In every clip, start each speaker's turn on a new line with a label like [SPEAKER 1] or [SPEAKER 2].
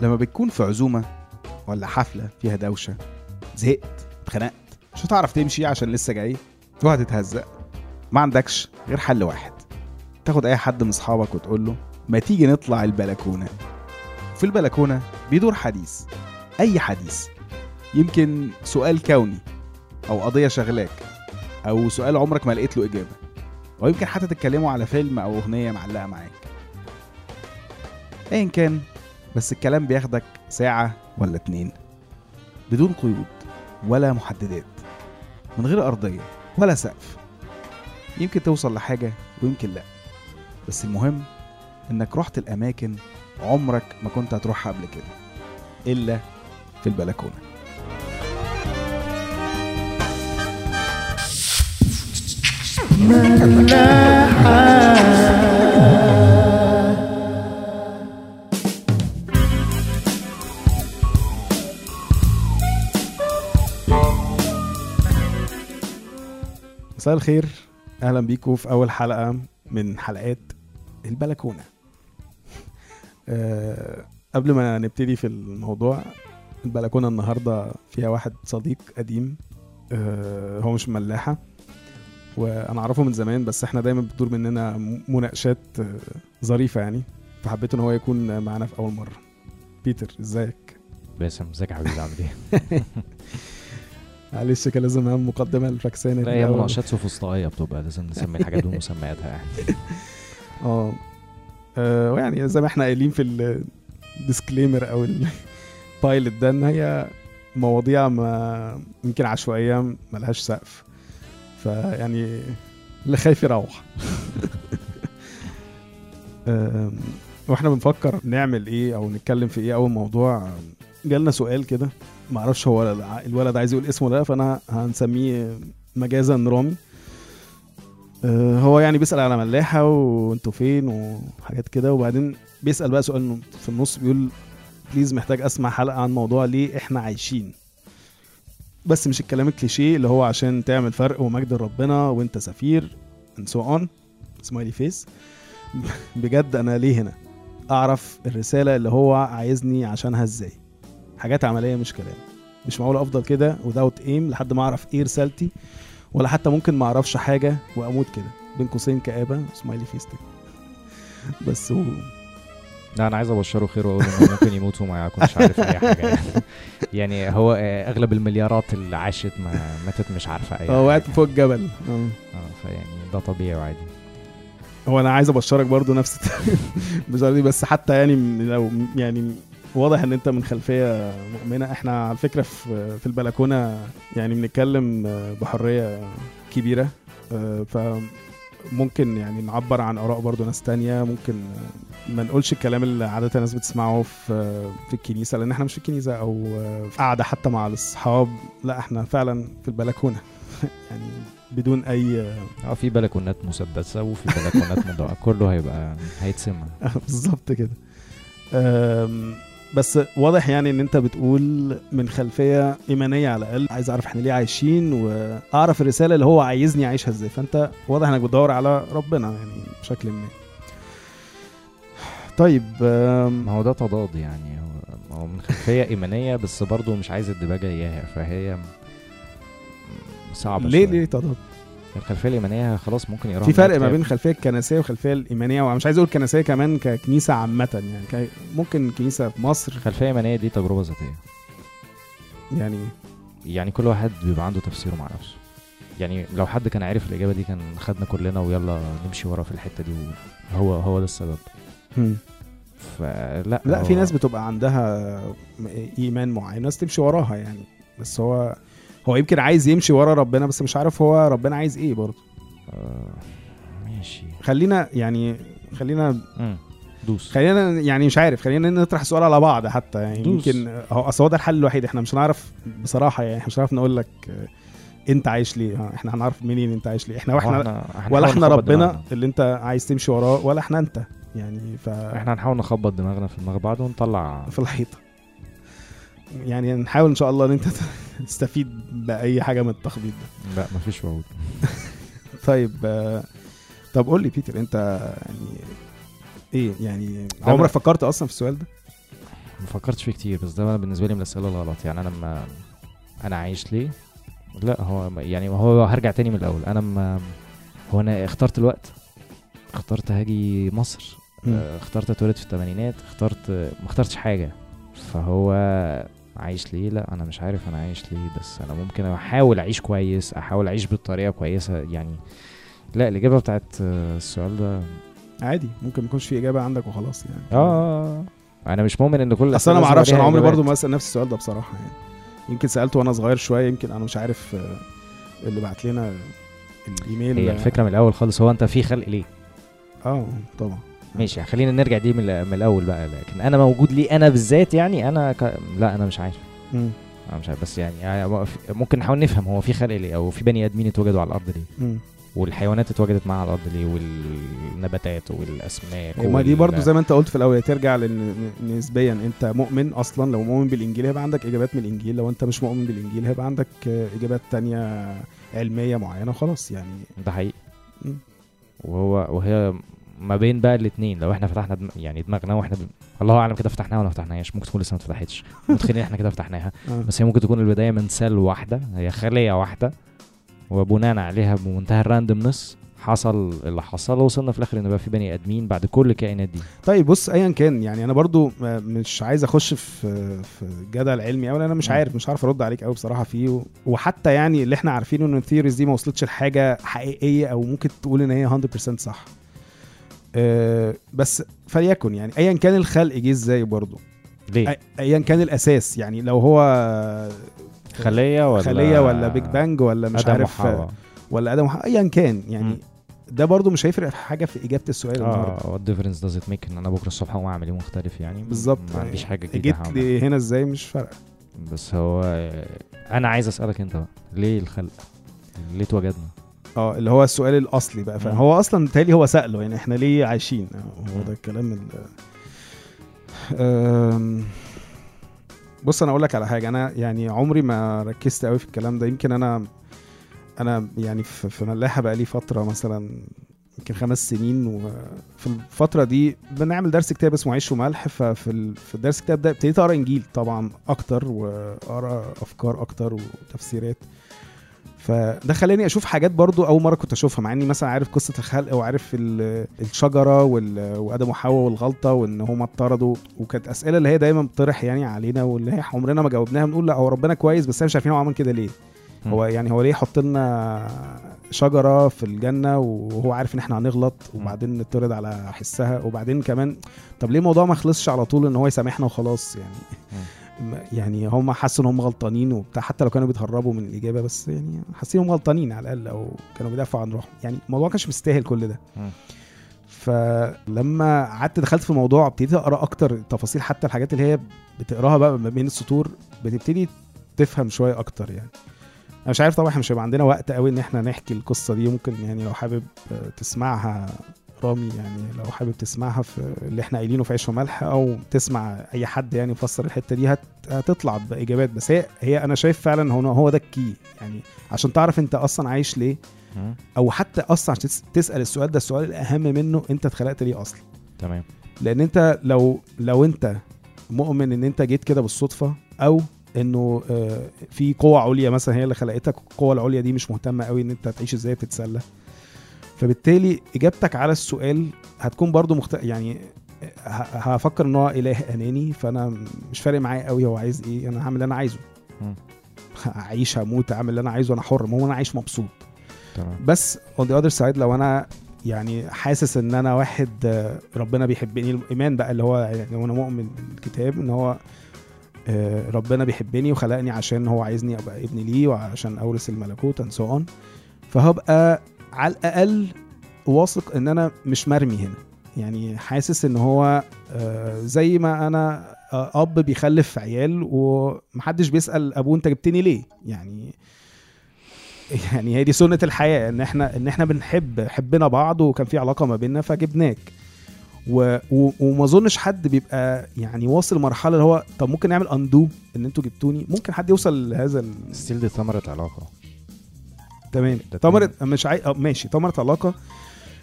[SPEAKER 1] لما بتكون في عزومة ولا حفلة فيها دوشة زهقت اتخنقت مش هتعرف تمشي عشان لسه جاي وهتتهزق ما عندكش غير حل واحد تاخد اي حد من اصحابك وتقول له ما تيجي نطلع البلكونة في البلكونة بيدور حديث اي حديث يمكن سؤال كوني او قضية شغلاك او سؤال عمرك ما لقيت له اجابة او يمكن حتى تتكلموا على فيلم او اغنية معلقة معاك ايا كان بس الكلام بياخدك ساعة ولا اتنين بدون قيود ولا محددات من غير أرضية ولا سقف يمكن توصل لحاجة ويمكن لأ بس المهم إنك رحت الأماكن عمرك ما كنت هتروحها قبل كده إلا في البلكونة مساء الخير اهلا بيكم في اول حلقه من حلقات البلكونه أه قبل ما نبتدي في الموضوع البلكونه النهارده فيها واحد صديق قديم أه هو مش ملاحه وانا اعرفه من زمان بس احنا دايما بتدور مننا مناقشات آه، ظريفه يعني فحبيت ان هو يكون معانا في اول مره بيتر ازيك
[SPEAKER 2] باسم ازيك يا حبيبي عامل ايه؟
[SPEAKER 1] معلش كان لازم اعمل مقدمه الفاكسانه
[SPEAKER 2] لا
[SPEAKER 1] دي
[SPEAKER 2] هي
[SPEAKER 1] الأول.
[SPEAKER 2] مناقشات سوفسطائيه بتبقى لازم نسمي الحاجات بمسمياتها يعني
[SPEAKER 1] اه آه، ويعني زي ما احنا قايلين في الديسكليمر او البايلوت ده ان هي مواضيع ما يمكن عشوائيه ملهاش سقف فيعني اللي خايف يروح آم، واحنا بنفكر نعمل ايه او نتكلم في ايه اول موضوع جالنا سؤال كده معرفش هو الع- الولد عايز يقول اسمه ده فانا هنسميه مجازا رامي آه، هو يعني بيسأل على ملاحة وانتوا فين وحاجات كده وبعدين بيسأل بقى سؤال في النص بيقول بليز محتاج اسمع حلقة عن موضوع ليه احنا عايشين بس مش الكلام الكليشيه اللي هو عشان تعمل فرق ومجد ربنا وانت سفير and so on سمايلي فيس بجد انا ليه هنا اعرف الرسالة اللي هو عايزني عشانها ازاي حاجات عملية مش كلام مش معقول افضل كده without aim لحد ما اعرف ايه رسالتي ولا حتى ممكن ما اعرفش حاجه واموت كده بين قوسين كآبه سمايلي فيس تاني بس هو
[SPEAKER 2] لا انا عايز ابشره خير واقول انه ممكن يموت وما يكونش عارف اي حاجه يعني. يعني هو آه، اغلب المليارات اللي عاشت ما ماتت مش عارفه اي
[SPEAKER 1] اه وقعت
[SPEAKER 2] حاجة.
[SPEAKER 1] فوق الجبل اه
[SPEAKER 2] اه فيعني ده طبيعي وعادي
[SPEAKER 1] هو انا عايز ابشرك برضو نفس البشاره دي بس حتى يعني م- لو يعني واضح ان انت من خلفيه مؤمنه احنا على فكره في في البلكونه يعني بنتكلم بحريه كبيره آه، فممكن يعني نعبر عن اراء برضو ناس تانية ممكن آه، ما نقولش الكلام اللي عاده الناس بتسمعه في في الكنيسه لان احنا مش في الكنيسه او آه، في قاعده حتى مع الاصحاب لا احنا فعلا في البلكونه يعني بدون اي
[SPEAKER 2] اه في بلكونات مسدسه وفي بلكونات مضاءه كله هيبقى هيتسمع
[SPEAKER 1] بالظبط كده أم، بس واضح يعني ان انت بتقول من خلفيه ايمانيه على الاقل عايز اعرف احنا ليه عايشين واعرف الرساله اللي هو عايزني اعيشها ازاي فانت واضح انك بتدور على ربنا يعني بشكل ما طيب أم،
[SPEAKER 2] ما هو ده تضاد يعني هو- ما هو من خلفيه ايمانيه بس برضه مش عايز الدباجه اياها فهي م- صعبه
[SPEAKER 1] ليه
[SPEAKER 2] شوية.
[SPEAKER 1] ليه تضاد
[SPEAKER 2] الخلفيه الايمانيه خلاص ممكن يقراها
[SPEAKER 1] في
[SPEAKER 2] من
[SPEAKER 1] فرق ما
[SPEAKER 2] كتاب.
[SPEAKER 1] بين الخلفيه الكنسيه والخلفيه الايمانيه ومش عايز اقول كنسيه كمان ككنيسه عامه يعني ك- ممكن كنيسه في مصر
[SPEAKER 2] الخلفيه الايمانيه دي تجربه ذاتيه
[SPEAKER 1] يعني
[SPEAKER 2] يعني كل واحد بيبقى عنده تفسيره مع نفسه يعني لو حد كان عارف الاجابه دي كان خدنا كلنا ويلا نمشي ورا في الحته دي وهو هو ده السبب
[SPEAKER 1] هم.
[SPEAKER 2] فلا
[SPEAKER 1] لا
[SPEAKER 2] هو-
[SPEAKER 1] في ناس بتبقى عندها م- ايمان معين ناس تمشي وراها يعني بس هو هو يمكن عايز يمشي ورا ربنا بس مش عارف هو ربنا عايز ايه برضه
[SPEAKER 2] آه ماشي
[SPEAKER 1] خلينا يعني خلينا
[SPEAKER 2] مم. دوس
[SPEAKER 1] خلينا يعني مش عارف خلينا نطرح السؤال على بعض حتى يعني
[SPEAKER 2] دوس.
[SPEAKER 1] يمكن هو اصل هو ده الحل الوحيد احنا مش هنعرف بصراحه يعني احنا مش هنعرف نقول لك آه، انت عايش ليه ها، احنا هنعرف منين انت عايش ليه احنا
[SPEAKER 2] هو
[SPEAKER 1] واحنا
[SPEAKER 2] هنحاول
[SPEAKER 1] ولا احنا
[SPEAKER 2] نخبط
[SPEAKER 1] ربنا
[SPEAKER 2] دماغنا.
[SPEAKER 1] اللي انت عايز تمشي وراه ولا احنا انت يعني ف
[SPEAKER 2] احنا هنحاول نخبط دماغنا في دماغ بعض ونطلع
[SPEAKER 1] في الحيطه يعني نحاول ان شاء الله ان انت تستفيد باي حاجه من التخبيط ده
[SPEAKER 2] لا مفيش وعود
[SPEAKER 1] طيب آه، طب قول لي بيتر انت يعني ايه يعني
[SPEAKER 2] لا،
[SPEAKER 1] عمرك
[SPEAKER 2] لا.
[SPEAKER 1] فكرت اصلا في السؤال ده
[SPEAKER 2] ما فكرتش فيه كتير بس ده بالنسبه لي من الاسئله الغلط يعني انا لما انا عايش ليه لا هو يعني هو هرجع تاني من الاول انا ما هو انا اخترت الوقت اخترت هاجي مصر
[SPEAKER 1] مم.
[SPEAKER 2] آه، اخترت اتولد في الثمانينات اخترت ما اخترتش حاجه فهو عايش ليه لا انا مش عارف انا عايش ليه بس انا ممكن احاول اعيش كويس احاول اعيش بالطريقه كويسه يعني لا الاجابه بتاعت آه، السؤال ده
[SPEAKER 1] عادي ممكن ما يكونش في اجابه عندك وخلاص يعني
[SPEAKER 2] اه انا مش مؤمن ان كل
[SPEAKER 1] اصل انا ما
[SPEAKER 2] الأسئلة
[SPEAKER 1] اعرفش
[SPEAKER 2] لازم
[SPEAKER 1] انا
[SPEAKER 2] يبقى
[SPEAKER 1] عمري
[SPEAKER 2] ليها
[SPEAKER 1] برضو
[SPEAKER 2] إجابات.
[SPEAKER 1] ما اسال نفس السؤال ده بصراحه يعني يمكن سالته وانا صغير شويه يمكن انا مش عارف آه، اللي بعت لنا الايميل
[SPEAKER 2] هي الفكره من الاول خالص هو انت في خلق ليه
[SPEAKER 1] اه طبعا
[SPEAKER 2] ماشي خلينا نرجع دي من, من الاول بقى لكن انا موجود ليه انا بالذات يعني انا ك... لا انا مش عارف
[SPEAKER 1] مم.
[SPEAKER 2] انا مش عارف بس يعني, يعني ممكن نحاول نفهم هو في خلق ليه او في بني ادمين اتوجدوا على الارض ليه
[SPEAKER 1] مم.
[SPEAKER 2] والحيوانات اتوجدت معاها على الارض ليه والنباتات والاسماك
[SPEAKER 1] ما دي
[SPEAKER 2] وال-
[SPEAKER 1] برضو زي ما انت قلت في الاول هي ترجع لان نسبيا انت مؤمن اصلا لو مؤمن بالانجيل هيبقى عندك اجابات من الانجيل لو انت مش مؤمن بالانجيل هيبقى عندك آه، اجابات تانية علميه معينه وخلاص يعني
[SPEAKER 2] ده حقيقي
[SPEAKER 1] مم.
[SPEAKER 2] وهو وهي ما بين بقى الاثنين لو احنا فتحنا دم... يعني دماغنا واحنا ب... الله اعلم كده فتحناها ولا ما فتحناهاش ممكن تكون لسه ما اتفتحتش متخيلين احنا كده فتحناها
[SPEAKER 1] آه.
[SPEAKER 2] بس هي ممكن تكون البدايه من سيل واحده هي خليه واحده وبناء عليها بمنتهى الراندمنس حصل اللي حصل وصلنا في الاخر ان بقى في بني ادمين بعد كل الكائنات دي
[SPEAKER 1] طيب بص ايا كان يعني انا برضو آه، مش عايز اخش في في جدل علمي قوي انا مش
[SPEAKER 2] مم.
[SPEAKER 1] عارف مش عارف ارد عليك قوي بصراحه فيه و- وحتى يعني اللي احنا عارفينه ان الثيوريز دي ما وصلتش لحاجه حقيقيه او ممكن تقول ان هي 100% صح أه بس فليكن يعني ايا كان الخلق جه ازاي برضو
[SPEAKER 2] ليه
[SPEAKER 1] أي- ايا كان الاساس يعني لو هو
[SPEAKER 2] خليه ولا
[SPEAKER 1] خليه ولا بيج بانج ولا مش
[SPEAKER 2] آدم
[SPEAKER 1] عارف
[SPEAKER 2] وحواء.
[SPEAKER 1] ولا ادم وحواء، ايا كان يعني
[SPEAKER 2] مم.
[SPEAKER 1] ده برضو مش هيفرق في حاجه في اجابه السؤال النهارده
[SPEAKER 2] اه وات ديفرنس داز ات ميك ان انا بكره الصبح اقوم اعمل ايه مختلف يعني
[SPEAKER 1] بالظبط
[SPEAKER 2] ما عنديش حاجه جديده
[SPEAKER 1] جيت
[SPEAKER 2] هعملها.
[SPEAKER 1] لي هنا ازاي مش فارقه
[SPEAKER 2] بس هو انا عايز اسالك انت بقى ليه الخلق ليه اتوجدنا
[SPEAKER 1] اه اللي هو السؤال الاصلي بقى
[SPEAKER 2] مم.
[SPEAKER 1] فهو اصلا تالي هو ساله يعني احنا ليه عايشين آه، هو
[SPEAKER 2] مم.
[SPEAKER 1] ده الكلام ال أم، بص انا اقول لك على حاجه انا يعني عمري ما ركزت قوي في الكلام ده يمكن انا انا يعني في في ملاحه بقى لي فتره مثلا يمكن خمس سنين وفي الفتره دي بنعمل درس كتاب اسمه عيش وملح ففي ال- في الدرس الكتاب ده ابتديت اقرا انجيل طبعا اكتر واقرا افكار اكتر وتفسيرات فده خلاني اشوف حاجات برضو اول مره كنت اشوفها مع اني مثلا عارف قصه الخلق وعارف ال- الشجره وال- وادم وحواء والغلطه وان هما اتطردوا وكانت اسئله اللي هي دايما بتطرح يعني علينا واللي هي عمرنا ما جاوبناها بنقول لا هو ربنا كويس بس احنا مش عارفين هو عمل كده ليه
[SPEAKER 2] مم.
[SPEAKER 1] هو يعني هو ليه يحط لنا شجره في الجنه وهو عارف ان احنا هنغلط وبعدين نطرد على حسها وبعدين كمان طب ليه الموضوع ما خلصش على طول ان هو يسامحنا وخلاص يعني ما- يعني هم حسوا ان هم غلطانين وبتاع حتى لو كانوا بيتهربوا من الاجابه بس يعني حاسين انهم غلطانين على الاقل او كانوا بيدافعوا عن روحهم يعني الموضوع ما كانش مستاهل كل ده
[SPEAKER 2] مم.
[SPEAKER 1] فلما قعدت دخلت في الموضوع ابتديت اقرا اكتر تفاصيل حتى الحاجات اللي هي بتقراها بقى ما بين السطور بتبتدي تفهم شويه اكتر يعني انا مش عارف طبعا احنا مش هيبقى عندنا وقت قوي ان احنا نحكي القصه دي ممكن يعني لو حابب آه، تسمعها رامي يعني لو حابب تسمعها في اللي احنا قايلينه في عيش وملح او تسمع اي حد يعني يفسر الحته دي هت... هتطلع باجابات بس هي هي انا شايف فعلا هو هو ده الكي يعني عشان تعرف انت اصلا عايش ليه
[SPEAKER 2] مم.
[SPEAKER 1] او حتى اصلا عشان تس- تسال السؤال ده السؤال الاهم منه انت اتخلقت ليه اصلا
[SPEAKER 2] تمام
[SPEAKER 1] لان انت لو لو انت مؤمن ان انت جيت كده بالصدفه او انه آه، في قوة عليا مثلا هي اللي خلقتك القوة العليا دي مش مهتمة قوي ان انت تعيش ازاي تتسلى فبالتالي اجابتك على السؤال هتكون برضو مخت... يعني ه- هفكر ان هو اله اناني فانا مش فارق معايا قوي هو عايز ايه انا هعمل اللي انا عايزه
[SPEAKER 2] مم.
[SPEAKER 1] هعيش هموت اعمل اللي انا عايزه انا حر المهم انا عايش مبسوط
[SPEAKER 2] تمام
[SPEAKER 1] بس on the other side لو انا يعني حاسس ان انا واحد آه، ربنا بيحبني الايمان بقى اللي هو يعني لو انا مؤمن بالكتاب ان هو آه، ربنا بيحبني وخلقني عشان هو عايزني ابقى ابن ليه وعشان اورث الملكوت and so on فهبقى على الاقل واثق ان انا مش مرمي هنا يعني حاسس ان هو آه، زي ما انا آه، اب بيخلف عيال ومحدش بيسال ابوه انت جبتني ليه يعني يعني هي دي سنه الحياه ان احنا ان احنا بنحب حبنا بعض وكان في علاقه ما بيننا فجبناك و... و... وما اظنش حد بيبقى يعني واصل لمرحله اللي هو طب ممكن نعمل اندو ان انتوا جبتوني ممكن حد يوصل لهذا ال...
[SPEAKER 2] ستيل دي ثمرة علاقة
[SPEAKER 1] تمام
[SPEAKER 2] ده
[SPEAKER 1] ثمرة مش عاي... آه، ماشي ثمرة علاقه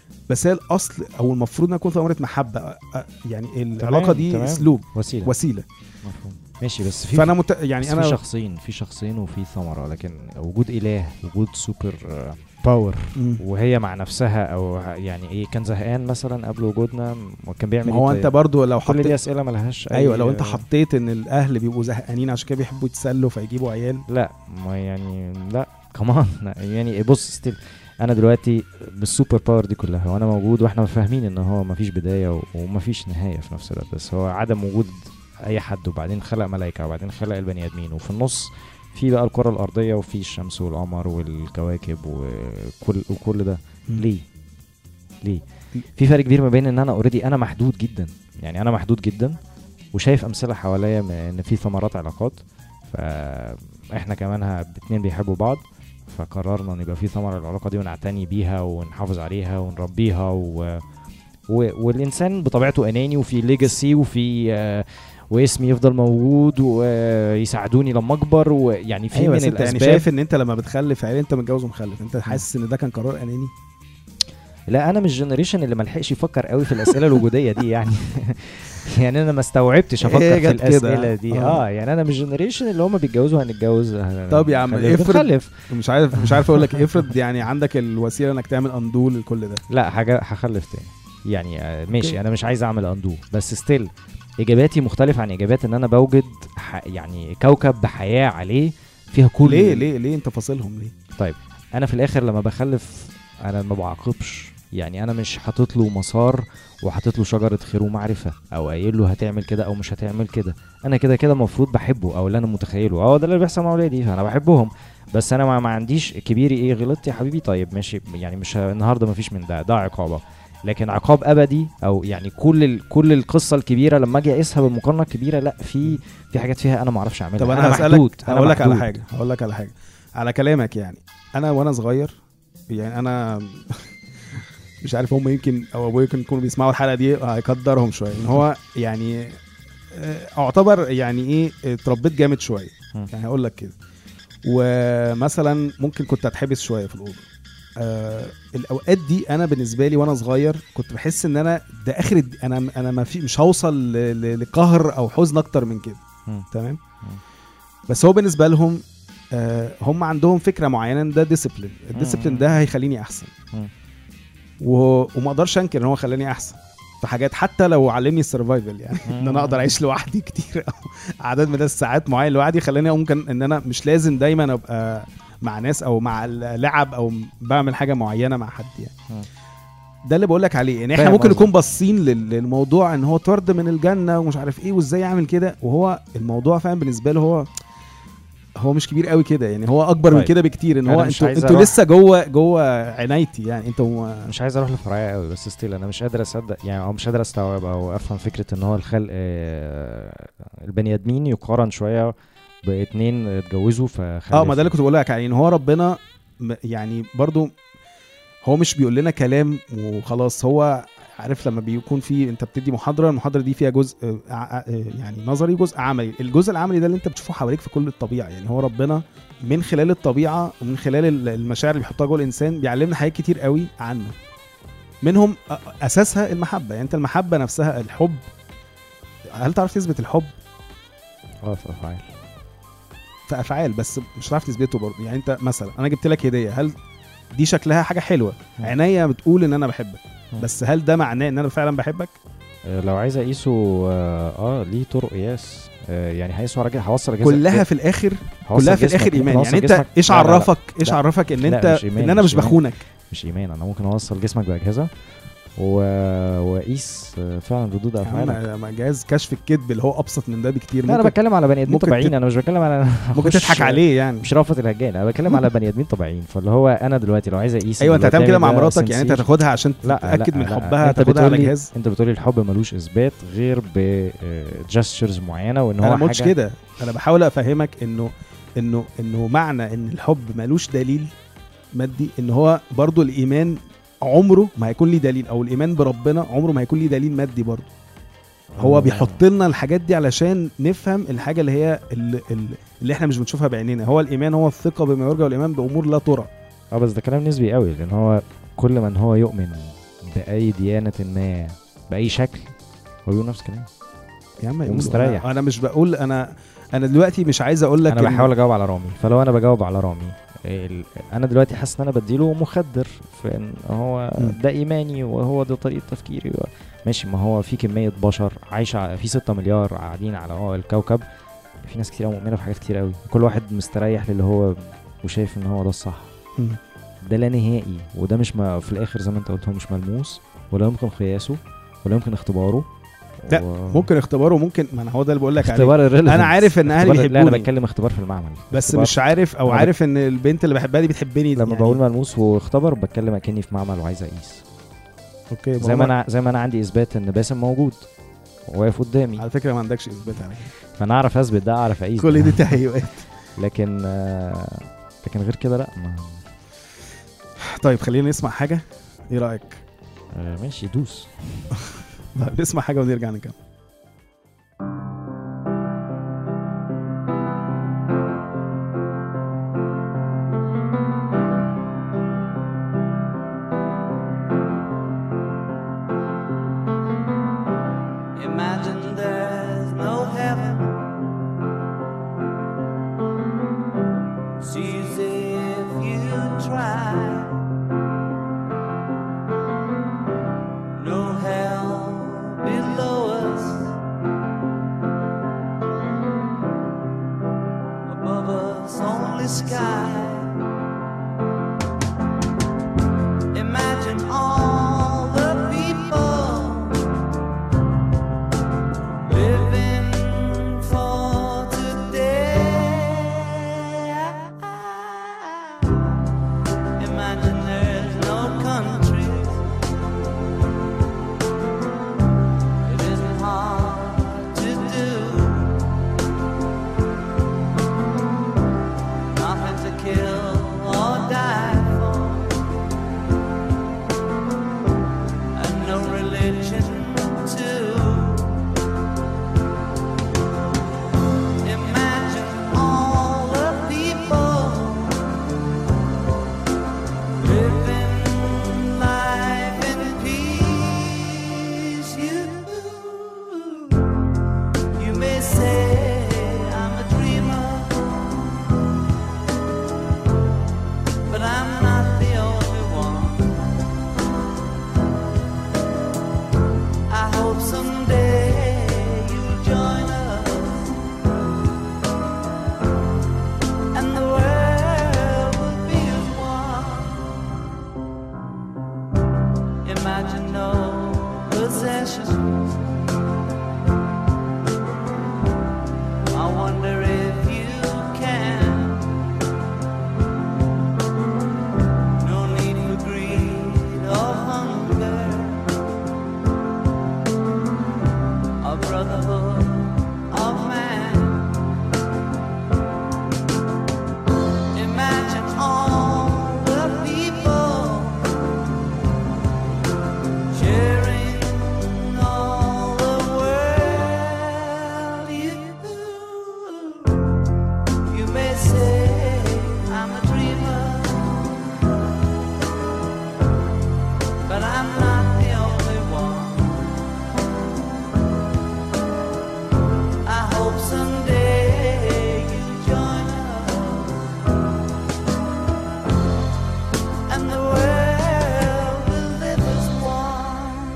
[SPEAKER 1] بس هي الاصل او المفروض انها تكون ثمره محبه أ- أ- يعني العلاقه
[SPEAKER 2] تمام،
[SPEAKER 1] دي
[SPEAKER 2] تمام.
[SPEAKER 1] اسلوب
[SPEAKER 2] وسيله
[SPEAKER 1] وسيله
[SPEAKER 2] مفهوم ماشي بس في
[SPEAKER 1] فانا مت... يعني
[SPEAKER 2] بس
[SPEAKER 1] انا
[SPEAKER 2] في شخصين في شخصين وفي ثمره لكن وجود اله وجود سوبر آه، باور
[SPEAKER 1] مم.
[SPEAKER 2] وهي مع نفسها او يعني ايه كان زهقان مثلا قبل وجودنا وكان بيعمل
[SPEAKER 1] ما هو
[SPEAKER 2] ايه
[SPEAKER 1] انت
[SPEAKER 2] طيب؟
[SPEAKER 1] برضو لو
[SPEAKER 2] كل دي
[SPEAKER 1] حطيت
[SPEAKER 2] اسئله ملهاش أي
[SPEAKER 1] ايوه لو انت حطيت ان الاهل بيبقوا زهقانين عشان كده بيحبوا يتسلوا فيجيبوا عيال
[SPEAKER 2] لا ما يعني لا كمان يعني بص ستيل انا دلوقتي بالسوبر باور دي كلها وانا موجود واحنا فاهمين ان هو مفيش بدايه و- ومفيش نهايه في نفس الوقت بس هو عدم وجود اي حد وبعدين خلق ملائكه وبعدين خلق البني ادمين وفي النص في بقى الكره الارضيه وفي الشمس والقمر والكواكب وكل وكل ده ليه ليه في فرق كبير ما بين ان انا اوريدي انا محدود جدا يعني انا محدود جدا وشايف امثله حواليا م- ان في ثمرات علاقات فاحنا كمان ه- اتنين بيحبوا بعض فقررنا ان يبقى في ثمره العلاقه دي ونعتني بيها ونحافظ عليها ونربيها و... و... والانسان بطبيعته اناني وفي ليجاسي وفي آه، واسمي يفضل موجود ويساعدوني لما اكبر ويعني في
[SPEAKER 1] ايوه
[SPEAKER 2] من
[SPEAKER 1] بس انت يعني
[SPEAKER 2] الاسباب
[SPEAKER 1] شايف ان انت لما بتخلف عيال انت متجوز ومخلف انت حاسس ان ده كان قرار اناني
[SPEAKER 2] لا انا مش جنريشن اللي ملحقش يفكر قوي في الاسئله الوجوديه دي يعني يعني انا ما استوعبتش افكر
[SPEAKER 1] إيه
[SPEAKER 2] في
[SPEAKER 1] جت كده؟
[SPEAKER 2] الاسئله دي
[SPEAKER 1] آه.
[SPEAKER 2] اه يعني انا مش جنريشن اللي هم بيتجوزوا هنتجوز
[SPEAKER 1] طب يا عم،
[SPEAKER 2] هنخلف،
[SPEAKER 1] افرض-
[SPEAKER 2] بنخلف.
[SPEAKER 1] مش عارف مش عارف اقول لك إيه، افرض يعني عندك الوسيله انك تعمل اندول لكل ده
[SPEAKER 2] لا حاجه هخلف تاني يعني آه، ماشي
[SPEAKER 1] أوكي.
[SPEAKER 2] انا مش عايز اعمل اندو بس ستيل اجاباتي مختلفه عن اجابات ان انا بوجد ح... يعني كوكب بحياه عليه فيها كل
[SPEAKER 1] ليه ليه ليه انت فاصلهم ليه
[SPEAKER 2] انا في الاخر لما بخلف انا ما بعاقبش يعني انا مش حاطط له مسار وحاطط له شجره خير ومعرفه او قايل له هتعمل كده او مش هتعمل كده انا كده كده المفروض بحبه او اللي انا متخيله اه ده اللي بيحصل مع اولادي فانا بحبهم بس انا ما, ما عنديش كبيري ايه غلطت يا حبيبي طيب ماشي يعني مش ه- النهارده ما فيش من ده ده عقابه لكن عقاب ابدي او يعني كل ال... كل القصه الكبيره لما اجي اقيسها بالمقارنه الكبيره لا في في حاجات فيها انا ما اعرفش اعملها
[SPEAKER 1] طب انا هسالك
[SPEAKER 2] محدود، أنا
[SPEAKER 1] هقول لك على
[SPEAKER 2] محدود.
[SPEAKER 1] حاجه هقول لك على حاجه على كلامك يعني انا وانا صغير يعني انا مش عارف هم يمكن او ابويا يمكن يكونوا بيسمعوا الحلقه دي هيقدرهم شويه ان هو يعني آه، اعتبر يعني ايه اتربيت جامد شويه
[SPEAKER 2] مم.
[SPEAKER 1] يعني هقول لك كده ومثلا ممكن كنت اتحبس شويه في الاوضه آه الاوقات دي انا بالنسبه لي وانا صغير كنت بحس ان انا ده اخر الد- انا انا ما في مش هوصل ل- ل- لقهر او حزن اكتر من كده
[SPEAKER 2] مم.
[SPEAKER 1] تمام بس هو بالنسبه لهم آه هم عندهم فكره معينه ان ده ديسيبلين الديسيبلين ده هيخليني احسن
[SPEAKER 2] مم.
[SPEAKER 1] و... وما اقدرش انكر ان هو خلاني احسن في حاجات حتى لو علمني السرفايفل يعني ان انا اقدر اعيش لوحدي كتير او عدد من الساعات معين لوحدي خلاني ممكن ان انا مش لازم دايما ابقى مع ناس او مع لعب او بعمل حاجه معينه مع حد يعني
[SPEAKER 2] مم.
[SPEAKER 1] ده اللي بقول لك عليه يعني احنا
[SPEAKER 2] فاهم
[SPEAKER 1] ممكن
[SPEAKER 2] قصدك.
[SPEAKER 1] نكون باصين لل- للموضوع ان هو طرد من الجنه ومش عارف ايه وازاي يعمل كده وهو الموضوع فاهم بالنسبه له هو هو مش كبير قوي كده يعني هو اكبر من
[SPEAKER 2] طيب.
[SPEAKER 1] كده بكتير ان
[SPEAKER 2] أنا
[SPEAKER 1] هو
[SPEAKER 2] مش
[SPEAKER 1] انتوا
[SPEAKER 2] عايز
[SPEAKER 1] انتوا
[SPEAKER 2] أروح-
[SPEAKER 1] لسه جوه جوه عنايتي يعني انتوا
[SPEAKER 2] مش عايز اروح لفرعيه قوي بس ستيل انا مش قادر اصدق يعني او مش قادر استوعب او افهم فكره ان هو الخلق آه، البني ادمين يقارن شويه باتنين اتجوزوا فخلفوا
[SPEAKER 1] اه ما ده اللي كنت بقول لك يعني ان هو ربنا م- يعني برضو هو مش بيقول لنا كلام وخلاص هو عارف لما بيكون في انت بتدي محاضره المحاضره دي فيها جزء آه، ع- آه، يعني نظري جزء عملي الجزء العملي ده اللي انت بتشوفه حواليك في كل الطبيعه يعني هو ربنا من خلال الطبيعه ومن خلال ال- المشاعر اللي بيحطها جوه الانسان بيعلمنا حاجات كتير قوي عنه منهم أ- اساسها المحبه يعني انت المحبه نفسها الحب هل تعرف تثبت الحب
[SPEAKER 2] اه في افعال
[SPEAKER 1] في افعال بس مش هتعرف تثبته برضه يعني انت مثلا انا جبت لك هديه هل دي شكلها حاجه حلوه
[SPEAKER 2] مم.
[SPEAKER 1] عينيا بتقول ان انا بحبك
[SPEAKER 2] مم.
[SPEAKER 1] بس هل ده معناه ان انا فعلا بحبك
[SPEAKER 2] آه، لو عايز اقيسه اه, آه ليه طرق قياس آه يعني هيقيس على جسم هوصل جسم
[SPEAKER 1] كلها في الاخر
[SPEAKER 2] هوصل
[SPEAKER 1] كلها في
[SPEAKER 2] جسمك،
[SPEAKER 1] الاخر
[SPEAKER 2] ممكن
[SPEAKER 1] ايمان
[SPEAKER 2] أوصل
[SPEAKER 1] يعني انت
[SPEAKER 2] جسمك-
[SPEAKER 1] ايش
[SPEAKER 2] لا، لا، لا،
[SPEAKER 1] عرفك ايش
[SPEAKER 2] لا.
[SPEAKER 1] عرفك ان
[SPEAKER 2] لا،
[SPEAKER 1] انت
[SPEAKER 2] مش إيمان،
[SPEAKER 1] ان انا
[SPEAKER 2] مش
[SPEAKER 1] مش
[SPEAKER 2] إيمان.
[SPEAKER 1] بخونك
[SPEAKER 2] مش ايمان انا ممكن اوصل جسمك باجهزه و... واقيس آه، فعلا ردود
[SPEAKER 1] يا عم،
[SPEAKER 2] افعالك
[SPEAKER 1] ما جهاز كشف الكذب اللي هو ابسط من ده بكتير
[SPEAKER 2] لا انا
[SPEAKER 1] ممكن,
[SPEAKER 2] بتكلم على بني ادمين
[SPEAKER 1] ممكن
[SPEAKER 2] طبيعيين
[SPEAKER 1] تت-
[SPEAKER 2] انا مش بتكلم على
[SPEAKER 1] ممكن
[SPEAKER 2] أخش-
[SPEAKER 1] تضحك عليه يعني
[SPEAKER 2] مش رافض الهجان انا بتكلم على بني ادمين طبيعيين فاللي هو انا دلوقتي لو عايز اقيس
[SPEAKER 1] ايوه
[SPEAKER 2] اللي
[SPEAKER 1] انت هتعمل كده مع
[SPEAKER 2] قدامي ده
[SPEAKER 1] مراتك يعني انت
[SPEAKER 2] sincere.
[SPEAKER 1] هتاخدها عشان
[SPEAKER 2] لا
[SPEAKER 1] تتاكد
[SPEAKER 2] لا
[SPEAKER 1] من
[SPEAKER 2] لا.
[SPEAKER 1] حبها
[SPEAKER 2] انت
[SPEAKER 1] تاخدها على
[SPEAKER 2] بتقولي
[SPEAKER 1] جهاز
[SPEAKER 2] انت بتقولي الحب ملوش اثبات غير بجستشرز معينه وان هو
[SPEAKER 1] انا ما قلتش
[SPEAKER 2] حاجه
[SPEAKER 1] كده انا بحاول افهمك انه انه انه معنى ان الحب ملوش دليل مادي ان هو برضو الايمان عمره ما هيكون ليه دليل او الايمان بربنا عمره ما هيكون ليه دليل مادي برضو هو
[SPEAKER 2] آه.
[SPEAKER 1] بيحط لنا الحاجات دي علشان نفهم الحاجه اللي هي اللي, اللي احنا مش بنشوفها بعينينا هو الايمان هو الثقه بما يرجى والايمان بامور لا ترى
[SPEAKER 2] اه بس ده كلام نسبي قوي لان هو كل من هو يؤمن باي ديانه ما باي شكل هو بيقول نفس الكلام
[SPEAKER 1] يا عم يقولوا.
[SPEAKER 2] ومستريح.
[SPEAKER 1] انا, أنا مش بقول انا انا دلوقتي مش عايز اقول لك
[SPEAKER 2] انا
[SPEAKER 1] إن-
[SPEAKER 2] بحاول اجاوب على رامي فلو انا بجاوب على رامي ال- انا دلوقتي حاسس ان انا بديله مخدر في ان هو
[SPEAKER 1] مم.
[SPEAKER 2] ده ايماني وهو ده طريقه تفكيري و- ماشي ما هو في كميه بشر عايشه في 6 مليار قاعدين على هو الكوكب في ناس كتير قوي مؤمنه بحاجات كتير قوي كل واحد مستريح للي هو وشايف ان هو ده الصح
[SPEAKER 1] مم.
[SPEAKER 2] ده لا نهائي وده مش ما في الاخر زي ما انت قلت هو مش ملموس ولا يمكن قياسه ولا يمكن اختباره
[SPEAKER 1] لا،
[SPEAKER 2] و-
[SPEAKER 1] ممكن اختباره ممكن ما انا هو ده اللي بقول لك عليه
[SPEAKER 2] اختبار irrelevant.
[SPEAKER 1] انا عارف ان اهلي
[SPEAKER 2] اختبار- لا انا
[SPEAKER 1] بيحبوني
[SPEAKER 2] بتكلم اختبار في المعمل
[SPEAKER 1] بس
[SPEAKER 2] اختبار
[SPEAKER 1] مش عارف او
[SPEAKER 2] أنا
[SPEAKER 1] عارف ان البنت اللي بحبها دي بتحبني
[SPEAKER 2] لما
[SPEAKER 1] يعني
[SPEAKER 2] بقول ملموس واختبر بتكلم اكني في معمل وعايز اقيس
[SPEAKER 1] اوكي
[SPEAKER 2] زي ما انا زي ما انا عندي اثبات ان باسم موجود واقف قدامي
[SPEAKER 1] على فكره ما عندكش اثبات على كده
[SPEAKER 2] فانا اعرف اثبت ده اعرف اقيس
[SPEAKER 1] كل
[SPEAKER 2] ده.
[SPEAKER 1] دي تهيؤات
[SPEAKER 2] لكن آه، لكن غير كده لا ما
[SPEAKER 1] طيب خلينا نسمع حاجه ايه رايك
[SPEAKER 2] آه، ماشي دوس
[SPEAKER 1] طيب نسمع حاجه ونرجع نكمل
[SPEAKER 3] Imagine there's no heaven. It's easy if you try. No hell below us. Above us, only sky. Imagine all the people living for today. Imagine there's no countries. It isn't hard to do. Nothing to kill or die for. And no religion too. Imagine all the people living life in peace. You, you may say I'm a dreamer, but I'm not the only one. I hope someday you'll join us. And the world will be as one. Imagine no possessions. I wonder if you can. No need for greed or hunger. A brotherhood of man. Imagine all the people sharing all the world. You, you may say I'm a dreamer, but I'm not the only one. I hope someday you join us, and the world will live as one.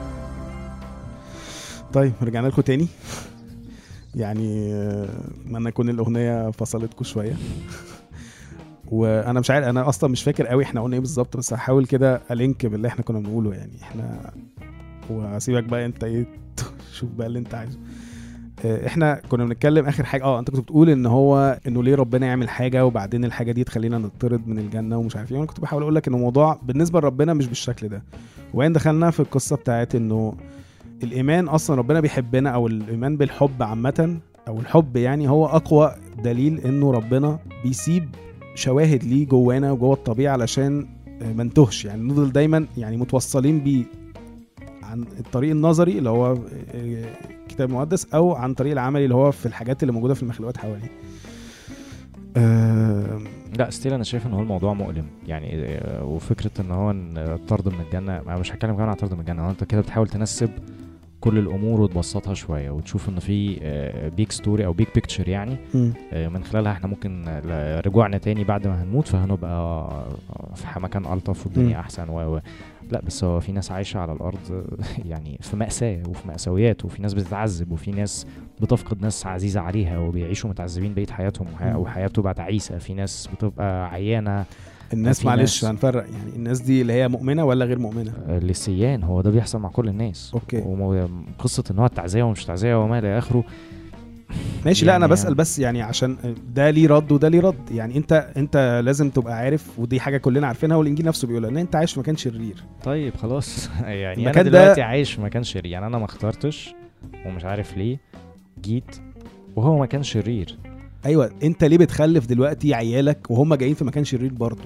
[SPEAKER 1] طيب رجعنا لكم تاني يعني آه، اتمنى تكون الاغنيه فصلتكم شويه وانا مش عارف انا اصلا مش فاكر قوي احنا قلنا ايه بالظبط بس هحاول كده الينك باللي احنا كنا بنقوله يعني احنا وهسيبك بقى انت ايه شوف بقى اللي انت عايزه آه، احنا كنا بنتكلم اخر حاجه اه انت كنت بتقول ان هو انه ليه ربنا يعمل حاجه وبعدين الحاجه دي تخلينا نطرد من الجنه ومش عارف ايه وانا كنت بحاول اقول لك ان الموضوع بالنسبه لربنا مش بالشكل ده وبعدين دخلنا في القصه بتاعت انه الايمان اصلا ربنا بيحبنا او الايمان بالحب عامه او الحب يعني هو اقوى دليل انه ربنا بيسيب شواهد ليه جوانا وجوه الطبيعه علشان آه، ما نتوهش يعني نفضل دايما يعني متوصلين بيه عن الطريق النظري اللي هو آه، كتاب مقدس او عن طريق العملي اللي هو في الحاجات اللي موجوده في المخلوقات حواليه آه،
[SPEAKER 2] لا ستيل انا شايف ان هو الموضوع مؤلم يعني آه، وفكره ان هو إن الطرد من الجنه انا مش هتكلم كمان عن الطرد من الجنه هو انت كده بتحاول تنسب كل الامور وتبسطها شويه وتشوف ان في بيك ستوري او بيك بيكتشر يعني
[SPEAKER 1] مم.
[SPEAKER 2] آه، من خلالها احنا ممكن آه، رجوعنا تاني بعد ما هنموت فهنبقى آه، في ح- مكان الطف
[SPEAKER 1] مم.
[SPEAKER 2] والدنيا احسن و و- لا بس هو في ناس عايشه على الارض آه، يعني في ماساه وفي ماساويات وفي ناس بتتعذب وفي ناس بتفقد ناس عزيزه عليها وبيعيشوا متعذبين بقيه حياتهم وح-
[SPEAKER 1] مم.
[SPEAKER 2] وحياه بتبقى تعيسه في ناس بتبقى عيانه
[SPEAKER 1] الناس
[SPEAKER 2] في
[SPEAKER 1] معلش
[SPEAKER 2] ناس-
[SPEAKER 1] هنفرق يعني الناس دي اللي هي مؤمنه ولا غير مؤمنه
[SPEAKER 2] آه، للسيان هو ده بيحصل مع كل الناس
[SPEAKER 1] اوكي
[SPEAKER 2] وقصه ان هو التعزيه ومش تعزيه وما الى اخره
[SPEAKER 1] ماشي لا انا
[SPEAKER 2] يعني-
[SPEAKER 1] بسال بس يعني عشان ده ليه رد وده ليه رد يعني انت انت لازم تبقى عارف ودي حاجه كلنا عارفينها والانجيل نفسه بيقولها ان انت عايش في مكان شرير
[SPEAKER 2] طيب خلاص يعني انا
[SPEAKER 1] المكان ده-
[SPEAKER 2] دلوقتي عايش في مكان شرير يعني انا ما اخترتش ومش عارف ليه جيت وهو مكان شرير
[SPEAKER 1] ايوه انت ليه بتخلف دلوقتي عيالك وهم جايين في مكان شرير برضه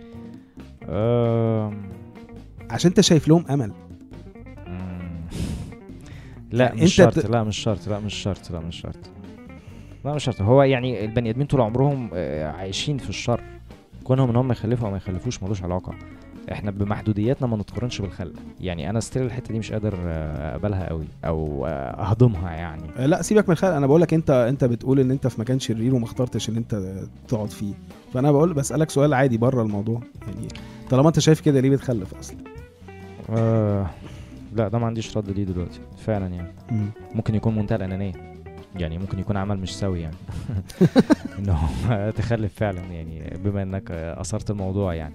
[SPEAKER 2] أم...
[SPEAKER 1] عشان انت شايف لهم امل
[SPEAKER 2] مم. لا
[SPEAKER 1] يعني
[SPEAKER 2] مش
[SPEAKER 1] أنت
[SPEAKER 2] شرط
[SPEAKER 1] بت-
[SPEAKER 2] لا مش شرط لا مش شرط لا مش شرط لا مش شرط هو يعني البني ادمين طول عمرهم آه، عايشين في الشر كونهم ان هم يخلفوا او ما يخلفوش ملوش علاقه احنا بمحدودياتنا ما نتقارنش بالخلق يعني انا ستيل الحته دي مش قادر آه، اقبلها قوي او آه، اهضمها يعني
[SPEAKER 1] آه، لا سيبك من الخلق انا بقول لك انت انت بتقول ان انت في مكان شرير وما اخترتش ان انت تقعد فيه فانا بقول بسالك سؤال عادي بره الموضوع يعني طالما انت شايف كده ليه بتخلف اصلا
[SPEAKER 2] آه لا ده ما عنديش رد ليه دلوقتي فعلا يعني ممكن يكون منتهى الانانيه يعني ممكن يكون عمل مش سوي يعني انه تخلف فعلا يعني بما انك اثرت الموضوع يعني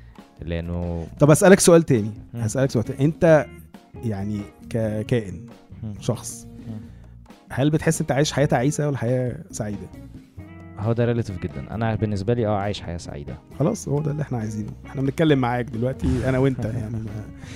[SPEAKER 2] لانه
[SPEAKER 1] طب اسالك سؤال تاني
[SPEAKER 2] مم.
[SPEAKER 1] هسالك سؤال تاني انت يعني ككائن
[SPEAKER 2] مم.
[SPEAKER 1] شخص
[SPEAKER 2] مم.
[SPEAKER 1] هل بتحس انت عايش حياه تعيسه ولا حياه سعيده
[SPEAKER 2] هو ده ريليتيف جدا انا بالنسبه لي اه عايش حياه سعيده
[SPEAKER 1] خلاص هو ده اللي احنا عايزينه احنا بنتكلم معاك دلوقتي انا وانت يعني ما-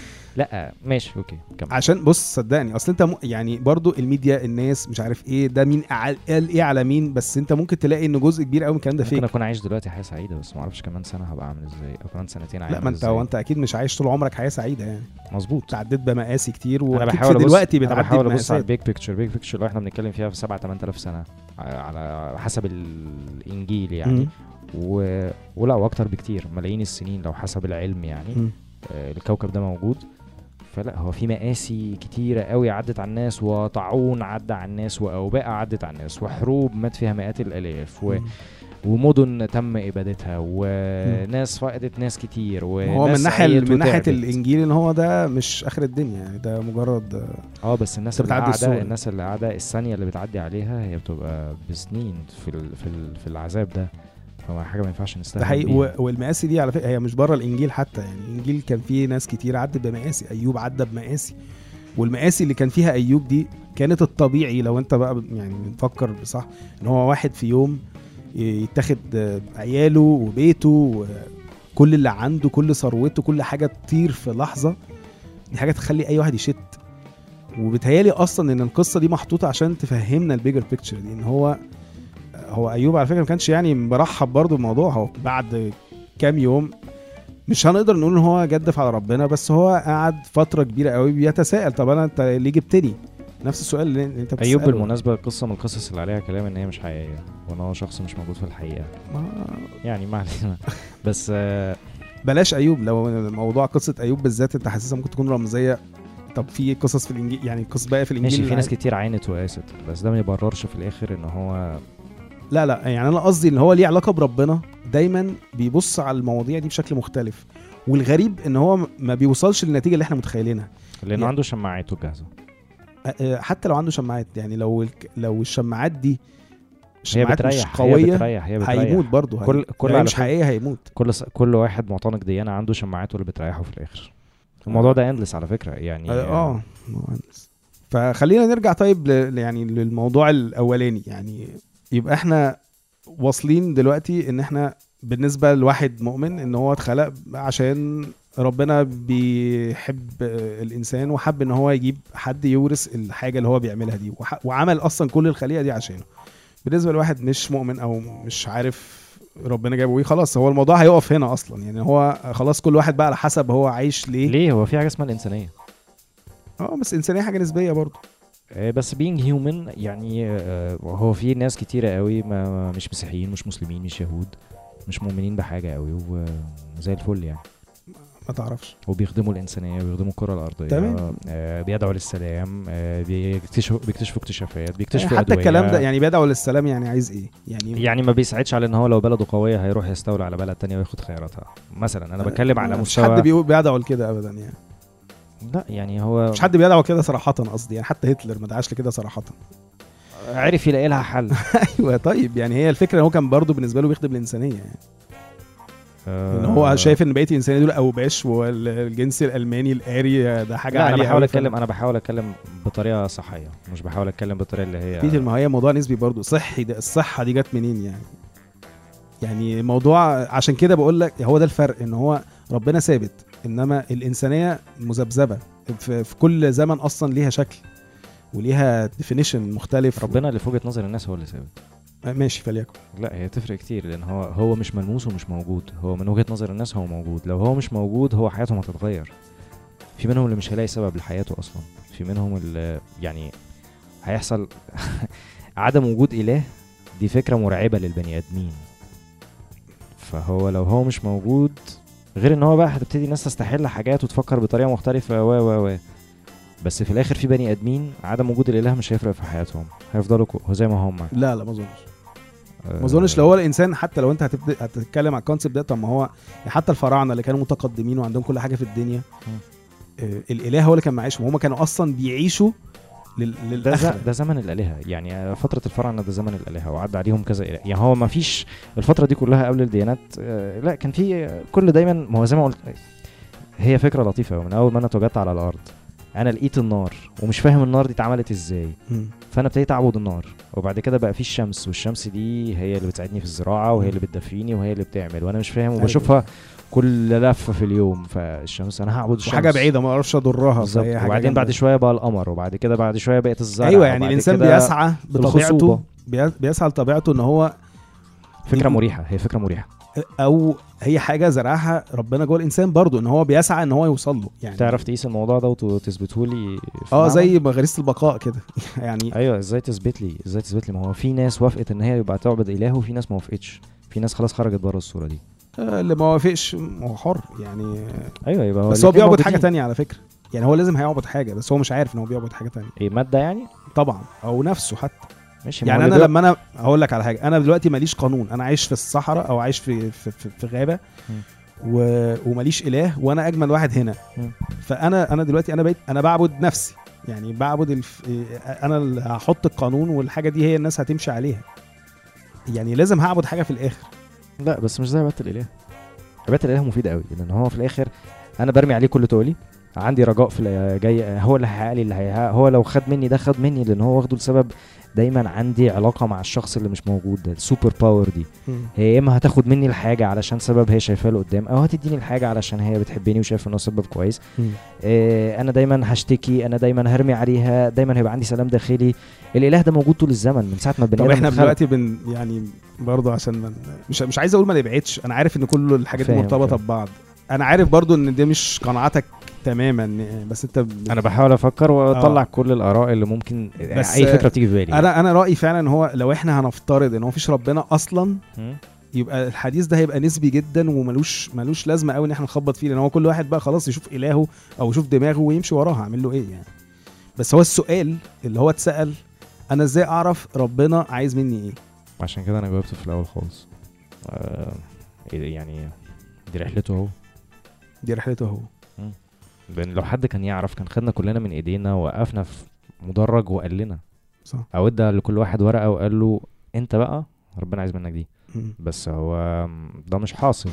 [SPEAKER 2] لا ماشي اوكي كمل
[SPEAKER 1] عشان بص صدقني اصل انت م... يعني برضو الميديا الناس مش عارف ايه ده مين قال قال ايه على مين بس انت ممكن تلاقي ان جزء كبير قوي من الكلام ده
[SPEAKER 2] ممكن
[SPEAKER 1] فيك
[SPEAKER 2] اكون عايش دلوقتي حياه سعيده بس ما اعرفش كمان سنه هبقى عامل ازاي او كمان سنتين
[SPEAKER 1] لا
[SPEAKER 2] عامل
[SPEAKER 1] ما انت
[SPEAKER 2] ازاي
[SPEAKER 1] هو انت اكيد مش عايش طول عمرك حياه سعيده يعني
[SPEAKER 2] مظبوط
[SPEAKER 1] تعديت بمقاسي كتير
[SPEAKER 2] انا
[SPEAKER 1] واكيد
[SPEAKER 2] بحاول
[SPEAKER 1] في
[SPEAKER 2] أبص
[SPEAKER 1] دلوقتي
[SPEAKER 2] انا
[SPEAKER 1] بتعدي
[SPEAKER 2] بحاول ابص على
[SPEAKER 1] بمقاسات
[SPEAKER 2] البيج بيكتشر البيج بيكتشر اللي احنا بنتكلم فيها في 7 8000 سنه على حسب الانجيل يعني
[SPEAKER 1] مم.
[SPEAKER 2] و... ولا واكتر بكتير ملايين السنين لو حسب العلم يعني
[SPEAKER 1] مم.
[SPEAKER 2] آه، الكوكب ده موجود فلا هو في مآسي كتيرة قوي عدت على الناس وطاعون عدى على الناس وأوباء عدت على الناس وحروب مات فيها مئات الآلاف و...
[SPEAKER 1] مم.
[SPEAKER 2] ومدن تم إبادتها وناس فقدت ناس كتير
[SPEAKER 1] هو
[SPEAKER 2] وناس
[SPEAKER 1] من ناحيه
[SPEAKER 2] عيت
[SPEAKER 1] من ناحيه
[SPEAKER 2] وتعبت.
[SPEAKER 1] الانجيل ان هو ده مش اخر الدنيا يعني ده مجرد
[SPEAKER 2] اه بس الناس
[SPEAKER 1] انت
[SPEAKER 2] اللي
[SPEAKER 1] بتعدي
[SPEAKER 2] قاعدة
[SPEAKER 1] الصورة.
[SPEAKER 2] الناس اللي قاعدة الثانية اللي بتعدي عليها هي بتبقى بسنين في ال... في ال... في العذاب ده فما حاجة ما ينفعش
[SPEAKER 1] ده
[SPEAKER 2] نستهين
[SPEAKER 1] حقيقي
[SPEAKER 2] بيها.
[SPEAKER 1] و- والمقاسي دي على فكره هي مش بره الانجيل حتى يعني الانجيل كان فيه ناس كتير عدت بمقاسي ايوب عدى بمقاسي والمقاسي اللي كان فيها ايوب دي كانت الطبيعي لو انت بقى يعني بنفكر بصح ان هو واحد في يوم يتاخد آه، عياله وبيته وكل اللي عنده كل ثروته كل حاجه تطير في لحظه دي حاجه تخلي اي واحد يشت وبتهيالي اصلا ان القصه دي محطوطه عشان تفهمنا البيجر بيكتشر دي ان هو هو ايوب على فكره ما كانش يعني مرحب برضه بالموضوع هو بعد كام يوم مش هنقدر نقول ان هو جدف على ربنا بس هو قعد فتره كبيره قوي بيتساءل طب انا انت ليه جبتني نفس السؤال اللي انت بتساله
[SPEAKER 2] ايوب بالمناسبه قصه من القصص اللي عليها كلام ان هي مش حقيقيه وان هو شخص مش موجود في الحقيقه
[SPEAKER 1] ما
[SPEAKER 2] يعني ما علينا بس آه،
[SPEAKER 1] بلاش ايوب لو موضوع قصه ايوب بالذات انت حاسسها ممكن تكون رمزيه طب في قصص في الانجيل يعني قصص باقي في الانجيل
[SPEAKER 2] ماشي في ناس
[SPEAKER 1] عادي.
[SPEAKER 2] كتير عانت وقاست بس ده ما يبررش في الاخر ان هو
[SPEAKER 1] لا لا يعني انا قصدي ان هو ليه علاقه بربنا دايما بيبص على المواضيع دي بشكل مختلف والغريب ان هو ما بيوصلش للنتيجه اللي احنا متخيلينها
[SPEAKER 2] لانه
[SPEAKER 1] يعني-
[SPEAKER 2] عنده شماعاته جاهزه
[SPEAKER 1] أ- أ- حتى لو عنده شماعات يعني لو الك- لو الشماعات دي
[SPEAKER 2] هي
[SPEAKER 1] شماعات مش
[SPEAKER 2] بتريح هي
[SPEAKER 1] قويه
[SPEAKER 2] بتريح هي بتريح
[SPEAKER 1] هيموت برضه
[SPEAKER 2] كل-
[SPEAKER 1] كل
[SPEAKER 2] كل
[SPEAKER 1] كل
[SPEAKER 2] على
[SPEAKER 1] مش
[SPEAKER 2] فكرة-
[SPEAKER 1] حقيقيه هيموت
[SPEAKER 2] كل س... كل واحد معتنق ديانه عنده شماعاته اللي بتريحه في الاخر الموضوع ده اندلس على فكره يعني
[SPEAKER 1] اه آه، مهندس. فخلينا نرجع طيب ل... ل- يعني للموضوع الاولاني يعني يبقى احنا واصلين دلوقتي ان احنا بالنسبه لواحد مؤمن ان هو اتخلق عشان ربنا بيحب آه، الانسان وحب ان هو يجيب حد يورث الحاجه اللي هو بيعملها دي وح... وعمل اصلا كل الخليقه دي عشانه بالنسبه لواحد مش مؤمن او مش عارف ربنا جايبه ايه خلاص هو الموضوع هيقف هنا اصلا يعني هو خلاص كل واحد بقى على حسب هو عايش ليه
[SPEAKER 2] ليه هو في حاجه اسمها الانسانيه
[SPEAKER 1] اه بس الانسانيه حاجه نسبيه برضه
[SPEAKER 2] آه، بس being human يعني آه، هو في ناس كتيرة قوي ما مش مسيحيين مش مسلمين مش يهود مش مؤمنين بحاجه قوي وزي الفل يعني
[SPEAKER 1] ما تعرفش
[SPEAKER 2] وبيخدموا الانسانيه وبيخدموا الكره الارضيه
[SPEAKER 1] تمام.
[SPEAKER 2] آه بيدعوا للسلام آه بيكتشفوا بيكتشفوا اكتشافات بيكتشفوا
[SPEAKER 1] حتى
[SPEAKER 2] أدوية.
[SPEAKER 1] الكلام ده يعني بيدعوا للسلام يعني عايز ايه يعني
[SPEAKER 2] يعني ما بيساعدش على ان هو لو بلده قويه هيروح يستولى على بلد تانية وياخد خيراتها مثلا انا بتكلم على
[SPEAKER 1] مش
[SPEAKER 2] مستوى
[SPEAKER 1] حد بيقول بيدعوا لكده ابدا يعني
[SPEAKER 2] لا يعني هو
[SPEAKER 1] مش حد بيدعوا كده صراحه قصدي يعني حتى هتلر ما دعاش لكده صراحه
[SPEAKER 2] عرف يلاقي لها حل
[SPEAKER 1] ايوه طيب يعني هي الفكره ان هو كان برضه بالنسبه له بيخدم الانسانيه يعني ان هو
[SPEAKER 2] آه،
[SPEAKER 1] شايف ان بقيه الانسانيه دول اوباش والجنس الالماني الاري ده حاجه
[SPEAKER 2] لا
[SPEAKER 1] عاليه
[SPEAKER 2] انا بحاول
[SPEAKER 1] أوي.
[SPEAKER 2] اتكلم انا بحاول اتكلم بطريقه صحيه مش بحاول اتكلم بالطريقه اللي هي
[SPEAKER 1] بيتر ما هي موضوع نسبي برضه صحي ده الصحه دي جت منين يعني يعني موضوع عشان كده بقول لك هو ده الفرق ان هو ربنا ثابت انما الانسانيه مذبذبه في, في كل زمن اصلا ليها شكل وليها ديفينيشن مختلف
[SPEAKER 2] ربنا اللي في وجهه نظر الناس هو اللي ثابت
[SPEAKER 1] ماشي فليكن
[SPEAKER 2] لا هي تفرق كتير لان هو هو مش ملموس ومش موجود هو من وجهه نظر الناس هو موجود لو هو مش موجود هو حياته ما تتغير في منهم اللي مش هيلاقي سبب لحياته اصلا في منهم اللي يعني هيحصل عدم وجود اله دي فكره مرعبه للبني ادمين فهو لو هو مش موجود غير ان هو بقى هتبتدي الناس تستحل حاجات وتفكر بطريقه مختلفه و و و بس في الاخر في بني ادمين عدم وجود الاله مش هيفرق في حياتهم هيفضلوا كو- زي ما هم
[SPEAKER 1] لا لا ما اظنش ما اظنش لو هو الانسان حتى لو انت هتبدا هتتكلم على الكونسيبت ده طب ما هو يعني حتى الفراعنه اللي كانوا متقدمين وعندهم كل حاجه في الدنيا آه الاله هو اللي كان معيشهم وهم كانوا اصلا بيعيشوا لل...
[SPEAKER 2] ده, ز-
[SPEAKER 1] للاخره
[SPEAKER 2] ده زمن الالهه يعني فتره الفراعنه ده زمن الالهه وعدى عليهم كذا اله يعني هو ما فيش الفتره دي كلها قبل الديانات آه، لا كان في كل دايما ما هو زي ما قلت هي فكره لطيفه من اول ما انا اتوجدت على الارض انا لقيت النار ومش فاهم النار دي اتعملت ازاي
[SPEAKER 1] مم.
[SPEAKER 2] فانا ابتديت اعبد النار وبعد كده بقى في الشمس والشمس دي هي اللي بتساعدني في الزراعه وهي اللي بتدفيني وهي اللي بتعمل وانا مش فاهم
[SPEAKER 1] أيوة.
[SPEAKER 2] وبشوفها كل لفه في اليوم فالشمس انا هعبد الشمس
[SPEAKER 1] وحاجه بعيده ما اعرفش اضرها
[SPEAKER 2] بالظبط
[SPEAKER 1] فهي حاجة
[SPEAKER 2] وبعدين
[SPEAKER 1] جامدة.
[SPEAKER 2] بعد شويه بقى القمر وبعد كده بعد شويه بقت الزرع
[SPEAKER 1] ايوه يعني
[SPEAKER 2] وبعد
[SPEAKER 1] الانسان
[SPEAKER 2] كده
[SPEAKER 1] بيسعى بطبيعته
[SPEAKER 2] الخصوبة.
[SPEAKER 1] بي- بيسعى لطبيعته ان هو
[SPEAKER 2] فكره
[SPEAKER 1] يكون-
[SPEAKER 2] مريحه هي فكره مريحه
[SPEAKER 1] او هي حاجه زرعها ربنا جوه الانسان برضو ان هو بيسعى ان هو يوصل له يعني
[SPEAKER 2] تعرف تقيس الموضوع ده وتثبته لي في
[SPEAKER 1] اه
[SPEAKER 2] معمل؟
[SPEAKER 1] زي ما غريزه البقاء كده يعني
[SPEAKER 2] ايوه ازاي تثبت لي ازاي تثبت لي ما هو في ناس وافقت ان هي يبقى تعبد اله وفي ناس ما وافقتش في ناس خلاص خرجت بره الصوره دي
[SPEAKER 1] آه، اللي ما وافقش هو حر يعني
[SPEAKER 2] ايوه يبقى هو
[SPEAKER 1] بس هو
[SPEAKER 2] الاتنين
[SPEAKER 1] بيعبد حاجه
[SPEAKER 2] موجودين.
[SPEAKER 1] تانية على فكره يعني هو لازم هيعبد حاجه بس هو مش عارف ان هو بيعبد حاجه تانية
[SPEAKER 2] ايه ماده يعني
[SPEAKER 1] طبعا او نفسه حتى
[SPEAKER 2] ماشي ما
[SPEAKER 1] يعني
[SPEAKER 2] هو
[SPEAKER 1] انا
[SPEAKER 2] اللي
[SPEAKER 1] لما انا هقول لك على حاجه انا دلوقتي ماليش قانون انا عايش في الصحراء او عايش في في, في, في غابه
[SPEAKER 2] مم.
[SPEAKER 1] و... وماليش اله وانا اجمل واحد هنا
[SPEAKER 2] مم.
[SPEAKER 1] فانا انا دلوقتي انا بقيت انا بعبد نفسي يعني بعبد الف... انا اللي هحط القانون والحاجه دي هي الناس هتمشي عليها يعني لازم هعبد حاجه في الاخر
[SPEAKER 2] لا بس مش زي عباده الاله عباده الاله مفيده قوي لان هو في الاخر انا برمي عليه كل تقولي عندي رجاء في اللي جاي هو اللي هيحقق لي اللي هيحقق هو لو خد مني ده خد مني لان هو واخده لسبب دايما عندي علاقه مع الشخص اللي مش موجود ده السوبر باور دي هي يا اما هتاخد مني الحاجه علشان سبب هي شايفاه له قدام او هتديني الحاجه علشان هي بتحبني وشايفه انه سبب كويس إيه انا دايما هشتكي انا دايما هرمي عليها دايما هيبقى عندي سلام داخلي الاله ده موجود طول الزمن من ساعه ما البني
[SPEAKER 1] طب
[SPEAKER 2] ادم
[SPEAKER 1] احنا
[SPEAKER 2] اتخلق.
[SPEAKER 1] دلوقتي بن يعني برضه عشان من مش مش عايز اقول ما نبعدش انا عارف ان كل الحاجات دي
[SPEAKER 2] فاهم،
[SPEAKER 1] مرتبطه
[SPEAKER 2] فاهم.
[SPEAKER 1] ببعض انا عارف برضه ان دي مش قناعاتك تماما بس انت ب...
[SPEAKER 2] انا بحاول افكر واطلع
[SPEAKER 1] آه.
[SPEAKER 2] كل الاراء اللي ممكن
[SPEAKER 1] بس،
[SPEAKER 2] اي فكره بتيجي في بالي
[SPEAKER 1] انا انا رايي فعلا ان هو لو احنا هنفترض ان هو مفيش ربنا اصلا
[SPEAKER 2] مم.
[SPEAKER 1] يبقى الحديث ده هيبقى نسبي جدا وملوش ملوش لازمه قوي ان احنا نخبط فيه لان هو كل واحد بقى خلاص يشوف الهه او يشوف دماغه ويمشي وراها اعمل له ايه يعني بس هو السؤال اللي هو اتسال انا ازاي اعرف ربنا عايز مني ايه
[SPEAKER 2] عشان كده انا جاوبت في الاول خالص آه إيه يعني دي رحلته اهو
[SPEAKER 1] دي رحلته هو
[SPEAKER 2] لان لو حد كان يعرف كان خدنا كلنا من ايدينا ووقفنا في مدرج وقال لنا
[SPEAKER 1] صح
[SPEAKER 2] او ادى لكل واحد ورقه وقال له انت بقى ربنا عايز منك دي
[SPEAKER 1] مم.
[SPEAKER 2] بس هو ده مش حاصل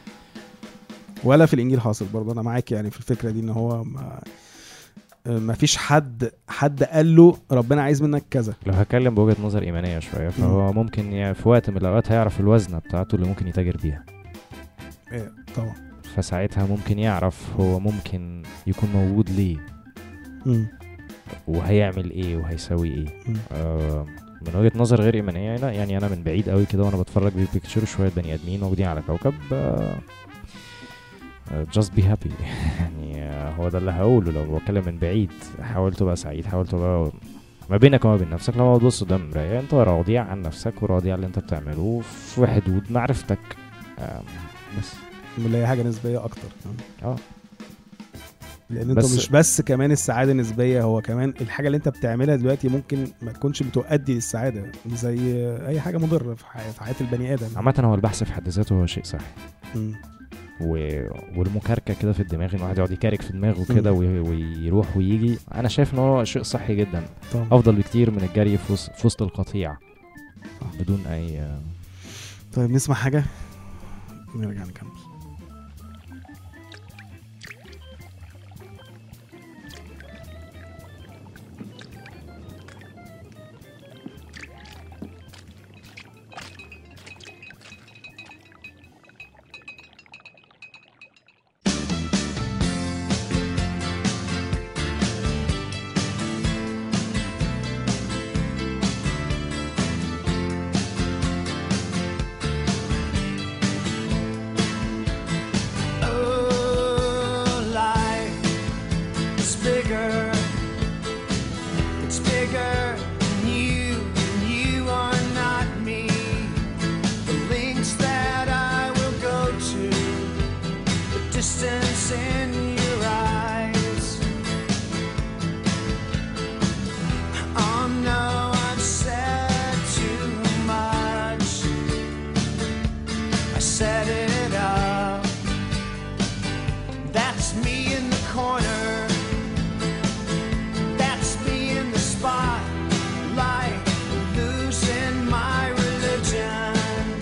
[SPEAKER 1] ولا في الانجيل حاصل برضه انا معاك يعني في الفكره دي ان هو ما ما فيش حد حد قال له ربنا عايز منك كذا
[SPEAKER 2] لو هتكلم بوجهه نظر ايمانيه شويه فهو ممكن يعني في وقت من الاوقات هيعرف الوزنه بتاعته اللي ممكن يتاجر بيها
[SPEAKER 1] إيه طبعا
[SPEAKER 2] فساعتها ممكن يعرف هو ممكن يكون موجود ليه
[SPEAKER 1] مم.
[SPEAKER 2] وهيعمل ايه وهيسوي ايه
[SPEAKER 1] مم.
[SPEAKER 2] آه من وجهه نظر غير ايمانيه لا يعني انا من بعيد قوي كده وانا بتفرج بيكتشروا شويه بني ادمين موجودين على كوكب آه جاست بي هابي يعني آه هو ده اللي هقوله لو بتكلم من بعيد حاول تبقى سعيد حاول تبقى ما بينك وما بين نفسك لما تبص قدام المرايه انت راضي عن نفسك وراضي عن اللي انت بتعمله في حدود معرفتك آم، بس
[SPEAKER 1] اللي هي حاجه نسبيه اكتر
[SPEAKER 2] اه
[SPEAKER 1] لان انت
[SPEAKER 2] بس-
[SPEAKER 1] مش بس كمان السعاده نسبيه هو كمان الحاجه اللي انت بتعملها دلوقتي ممكن ما تكونش بتؤدي للسعاده زي اي حاجه مضره في حياه, في حياة البني ادم
[SPEAKER 2] عامة هو البحث في حد ذاته هو شيء صحي
[SPEAKER 1] مم.
[SPEAKER 2] و... والمكاركة كده في الدماغ ان الواحد يقعد يكارك في دماغه كده
[SPEAKER 1] مم.
[SPEAKER 2] وي... ويروح ويجي انا شايف ان هو شيء صحي جدا
[SPEAKER 1] طبعا
[SPEAKER 2] افضل بكتير من الجري في وسط, في وسط القطيع
[SPEAKER 1] صح.
[SPEAKER 2] بدون اي
[SPEAKER 1] طيب نسمع حاجه نرجع نكمل
[SPEAKER 3] Oh, life is bigger. It's bigger than you, and you are not me. The links that I will go to, the distance in your eyes. Oh no, I've said too much. I set it up. That's me in the corner. That's me in the spotlight, losing my religion.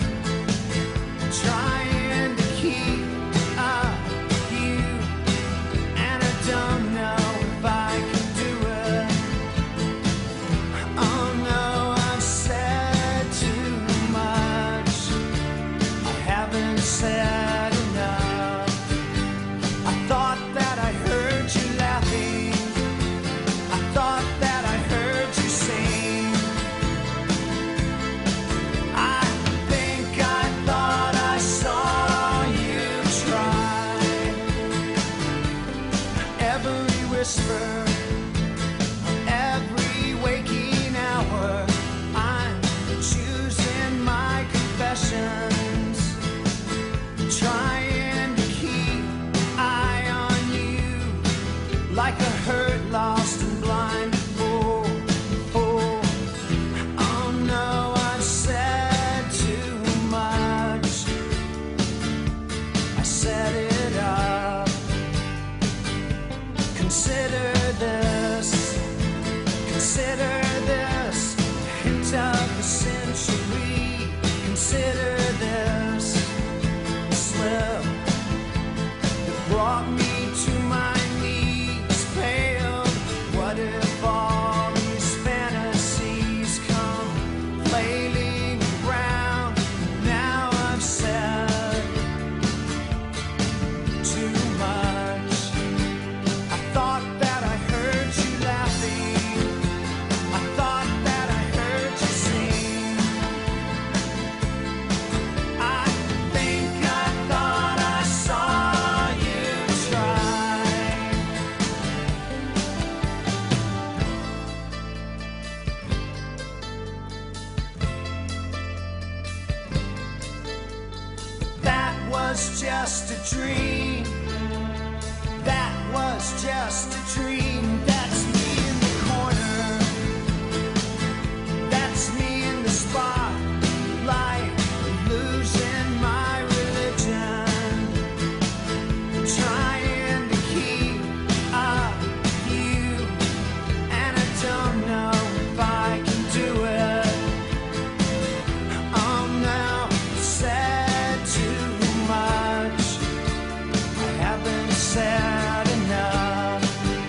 [SPEAKER 3] Trying to keep up with you, and I don't know if I can do it. Oh no, I've said too much. I haven't said enough. I thought that I heard you laughing. I thought that I heard you sing. I think I thought I saw you try. Every whisper, every waking hour, I'm choosing my confessions trying to keep eye on you like a hurt, lost and blind. Oh, oh, oh no, I've said too much. I set it up. Consider this. Consider this hint of the century. Consider this slip that brought me to my knees, pale. What if all these fantasies come flailing around? Now I've said too much. I thought that I heard you laughing. I thought that I heard you sing. I think I thought I saw you try. That was just a dream. That was just a dream. That's me in the corner. That's me in the spotlight, losing my religion. Trying to keep up with you, and I don't know if I can do it. I'm now said too much. I haven't said enough.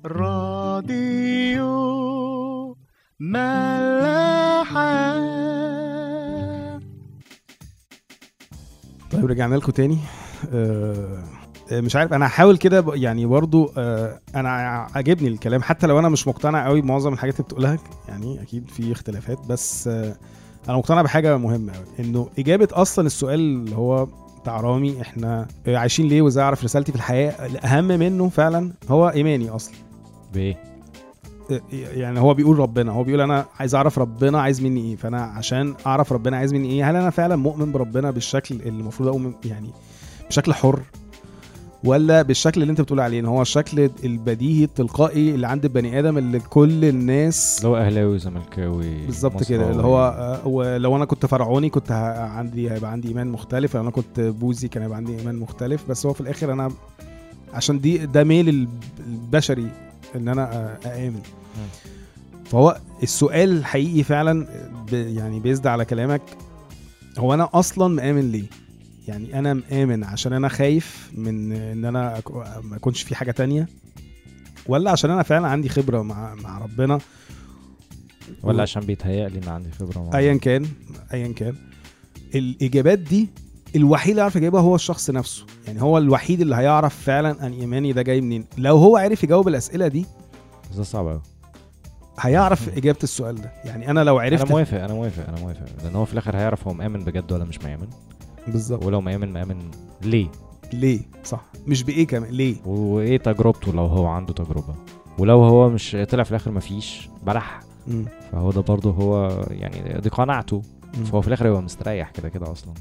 [SPEAKER 1] راديو ملاحة طيب رجعنا لكم تاني آه، آه، مش عارف انا هحاول كده ب- يعني برضو آه، انا عاجبني الكلام حتى لو انا مش مقتنع قوي بمعظم الحاجات اللي بتقولها يعني اكيد في اختلافات بس آه، انا مقتنع بحاجه مهمه قوي انه اجابه اصلا السؤال اللي هو بتاع رامي احنا عايشين ليه وازاي اعرف رسالتي في الحياه الاهم منه فعلا هو ايماني اصلا
[SPEAKER 2] بايه
[SPEAKER 1] يعني هو بيقول ربنا هو بيقول انا عايز اعرف ربنا عايز مني ايه فانا عشان اعرف ربنا عايز مني ايه هل انا فعلا مؤمن بربنا بالشكل اللي المفروض اؤمن يعني بشكل حر ولا بالشكل اللي انت بتقول عليه ان هو الشكل البديهي التلقائي اللي عند البني ادم اللي كل الناس
[SPEAKER 2] اللي هو اهلاوي زملكاوي
[SPEAKER 1] بالظبط كده اللي هو آه، ولو انا كنت فرعوني كنت ه- عندي هيبقى عندي ايمان مختلف لو انا كنت بوذي كان هيبقى عندي ايمان مختلف بس هو في الاخر انا عشان دي ده ميل الب- البشري ان انا آه، اامن فهو السؤال الحقيقي فعلا ب يعني بيزد على كلامك هو انا اصلا مآمن ليه يعني انا مآمن عشان انا خايف من ان انا أك- ما يكونش في حاجه تانية ولا عشان انا فعلا عندي خبره مع مع ربنا
[SPEAKER 2] ولا عشان بيتهيألي ان عندي خبره مع
[SPEAKER 1] ايا كان ايا كان الاجابات دي الوحيد اللي يعرف يجاوبها هو الشخص نفسه يعني هو الوحيد اللي هيعرف فعلا ان ايماني ده جاي منين لو هو عرف يجاوب الاسئله دي
[SPEAKER 2] بس ده صعب قوي
[SPEAKER 1] هيعرف اجابه السؤال ده يعني انا لو عرفت
[SPEAKER 2] انا موافق انا موافق انا موافق لان هو في الاخر هيعرف هو مآمن بجد ولا مش مآمن
[SPEAKER 1] بالظبط
[SPEAKER 2] ولو مآمن مآمن ليه
[SPEAKER 1] ليه صح مش بايه كمان ليه
[SPEAKER 2] وايه تجربته لو هو عنده تجربه ولو هو مش طلع في الاخر مفيش بلح
[SPEAKER 1] مم.
[SPEAKER 2] فهو ده برضه هو يعني دي قناعته
[SPEAKER 1] مم.
[SPEAKER 2] فهو في الاخر هيبقى مستريح كده كده اصلا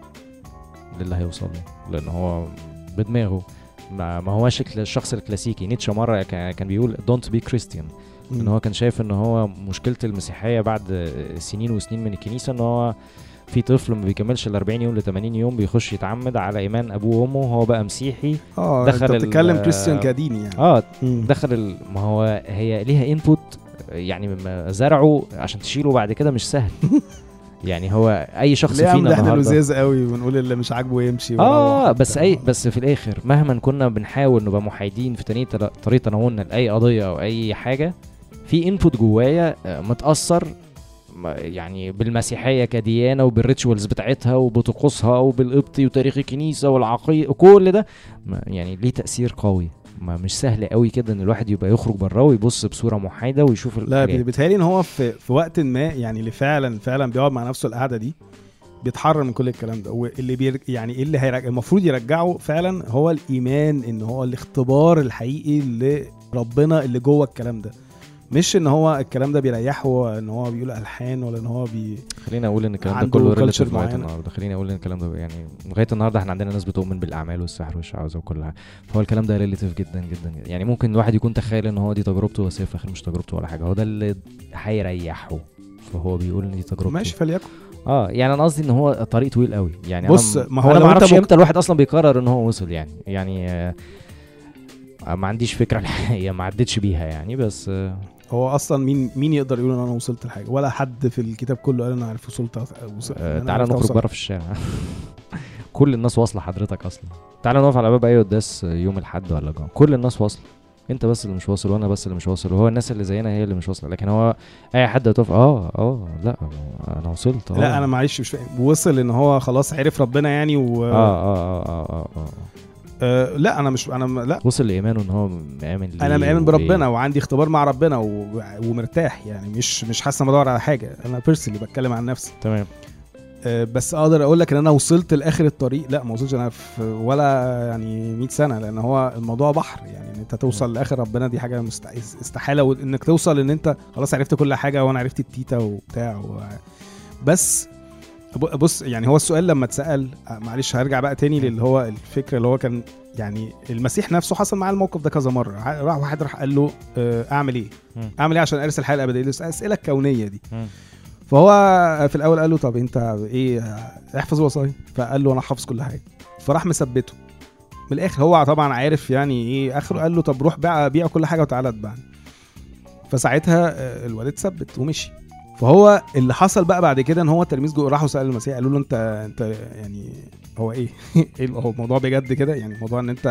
[SPEAKER 2] للي هيوصل له لان هو بدماغه ما, ما هوش الكلا- الشخص الكلاسيكي نيتشه مره كان كان بيقول دونت بي كريستيان ان
[SPEAKER 1] مم.
[SPEAKER 2] هو كان شايف ان هو مشكله المسيحيه بعد سنين وسنين من الكنيسه ان هو في طفل ما بيكملش ال 40 يوم ل 80 يوم بيخش يتعمد على ايمان ابوه وامه وهو بقى مسيحي
[SPEAKER 1] اه
[SPEAKER 2] دخل
[SPEAKER 1] انت
[SPEAKER 2] ال-
[SPEAKER 1] بتتكلم كريستيان كديني يعني
[SPEAKER 2] اه
[SPEAKER 1] مم.
[SPEAKER 2] دخل ال... ما هو هي ليها انبوت يعني ما زرعه عشان تشيله بعد كده مش سهل يعني هو اي شخص
[SPEAKER 1] ليه يا عم
[SPEAKER 2] فينا
[SPEAKER 1] ده احنا
[SPEAKER 2] النهارده
[SPEAKER 1] لزاز قوي ونقول اللي مش عاجبه يمشي
[SPEAKER 2] اه
[SPEAKER 1] ويروح
[SPEAKER 2] بس
[SPEAKER 1] وبتاع.
[SPEAKER 2] اي بس في الاخر مهما كنا بنحاول نبقى محايدين في تنية طريقه تناولنا لاي قضيه او اي حاجه في انبوت جوايا آه، متاثر ما- يعني بالمسيحيه كديانه وبالريتشوالز بتاعتها وبطقوسها وبالقبطي وتاريخ الكنيسه والعقيده وكل ده ما- يعني ليه تاثير قوي ما مش سهل قوي كده ان الواحد يبقى يخرج بره ويبص بصوره محايده ويشوف
[SPEAKER 1] لا
[SPEAKER 2] الحاجات.
[SPEAKER 1] بيتهيألي ان هو في في وقت ما يعني اللي فعلا فعلا بيقعد مع نفسه القعده دي بيتحرر من كل الكلام ده واللي بيرج... يعني ايه اللي هيرجع المفروض يرجعه فعلا هو الايمان ان هو الاختبار الحقيقي لربنا اللي جوه الكلام ده مش ان هو الكلام ده بيريحه ان هو بيقول الحان ولا ان هو بي
[SPEAKER 2] خلينا اقول ان الكلام ده
[SPEAKER 1] عنده
[SPEAKER 2] كله
[SPEAKER 1] culture
[SPEAKER 2] ريلاتيف لغايه
[SPEAKER 1] معينة.
[SPEAKER 2] النهارده خلينا اقول ان الكلام ده يعني لغايه النهارده احنا عندنا ناس بتؤمن بالاعمال والسحر والشعوذه وكل حاجه فهو الكلام ده ريلاتيف جدا جدا جدا. يعني ممكن الواحد يكون تخيل ان هو دي تجربته بس هي في الاخر مش تجربته ولا حاجه هو ده اللي هيريحه فهو بيقول ان دي تجربته
[SPEAKER 1] ماشي فليكن
[SPEAKER 2] اه يعني انا قصدي ان هو طريق طويل قوي يعني
[SPEAKER 1] بص،
[SPEAKER 2] أنا
[SPEAKER 1] ما هو
[SPEAKER 2] انا
[SPEAKER 1] لو
[SPEAKER 2] ما
[SPEAKER 1] أنت
[SPEAKER 2] اعرفش
[SPEAKER 1] مك-
[SPEAKER 2] امتى الواحد اصلا بيقرر ان هو وصل يعني يعني آه ما عنديش فكره الحقيقه ما عدتش بيها يعني بس آه
[SPEAKER 1] هو اصلا مين مين يقدر يقول ان انا وصلت لحاجه ولا حد في الكتاب كله قال انا عارف وصلت وصلت إن
[SPEAKER 2] آه
[SPEAKER 1] أنا
[SPEAKER 2] تعالى
[SPEAKER 1] عرفت
[SPEAKER 2] نخرج
[SPEAKER 1] أوصل.
[SPEAKER 2] بره في الشارع كل الناس واصله حضرتك اصلا تعالى نقف على باب اي قداس يوم الاحد ولا جمعه كل الناس واصله انت بس اللي مش واصل وانا بس اللي مش واصل وهو الناس اللي زينا هي اللي مش واصله لكن هو اي حد هتقف اه اه لا انا وصلت اه
[SPEAKER 1] لا انا معلش مش فاهم وصل ان هو خلاص عرف ربنا يعني و
[SPEAKER 2] اه اه اه اه اه, آه.
[SPEAKER 1] آه لا انا مش انا م- لا
[SPEAKER 2] وصل لايمانه ان هو مآمن ليه
[SPEAKER 1] انا مآمن
[SPEAKER 2] وليه.
[SPEAKER 1] بربنا وعندي اختبار مع ربنا و... ومرتاح يعني مش مش حاسس إن أنا بدور على حاجه انا بيرسونلي بتكلم عن نفسي
[SPEAKER 2] تمام
[SPEAKER 1] آه بس اقدر اقول لك ان انا وصلت لاخر الطريق لا ما وصلتش انا في ولا يعني 100 سنه لان هو الموضوع بحر يعني ان انت توصل لاخر ربنا دي حاجه مست... استحاله وانك توصل ان انت خلاص عرفت كل حاجه وانا عرفت التيتا وبتاع و... بس ب- بص يعني هو السؤال لما اتسال آه، معلش هرجع بقى تاني للي هو الفكره اللي هو كان يعني المسيح نفسه حصل معاه الموقف ده كذا مره ع- راح واحد راح قال له آه، اعمل ايه؟
[SPEAKER 2] مم.
[SPEAKER 1] اعمل ايه عشان ارث الحياه الابديه؟ الاسئله الكونيه دي
[SPEAKER 2] مم.
[SPEAKER 1] فهو في الاول قال له طب انت ايه احفظ وصايا فقال له انا حافظ كل حاجه فراح مثبته من الاخر هو طبعا عارف يعني ايه اخره قال له طب روح بيع بيع كل حاجه وتعالى اتبعني فساعتها آه، الوالد ثبت ومشي فهو اللي حصل بقى بعد كده ان هو التلاميذ جو راحوا سالوا المسيح قالوا له انت انت يعني هو ايه؟ ايه هو الموضوع بجد كده يعني موضوع ان انت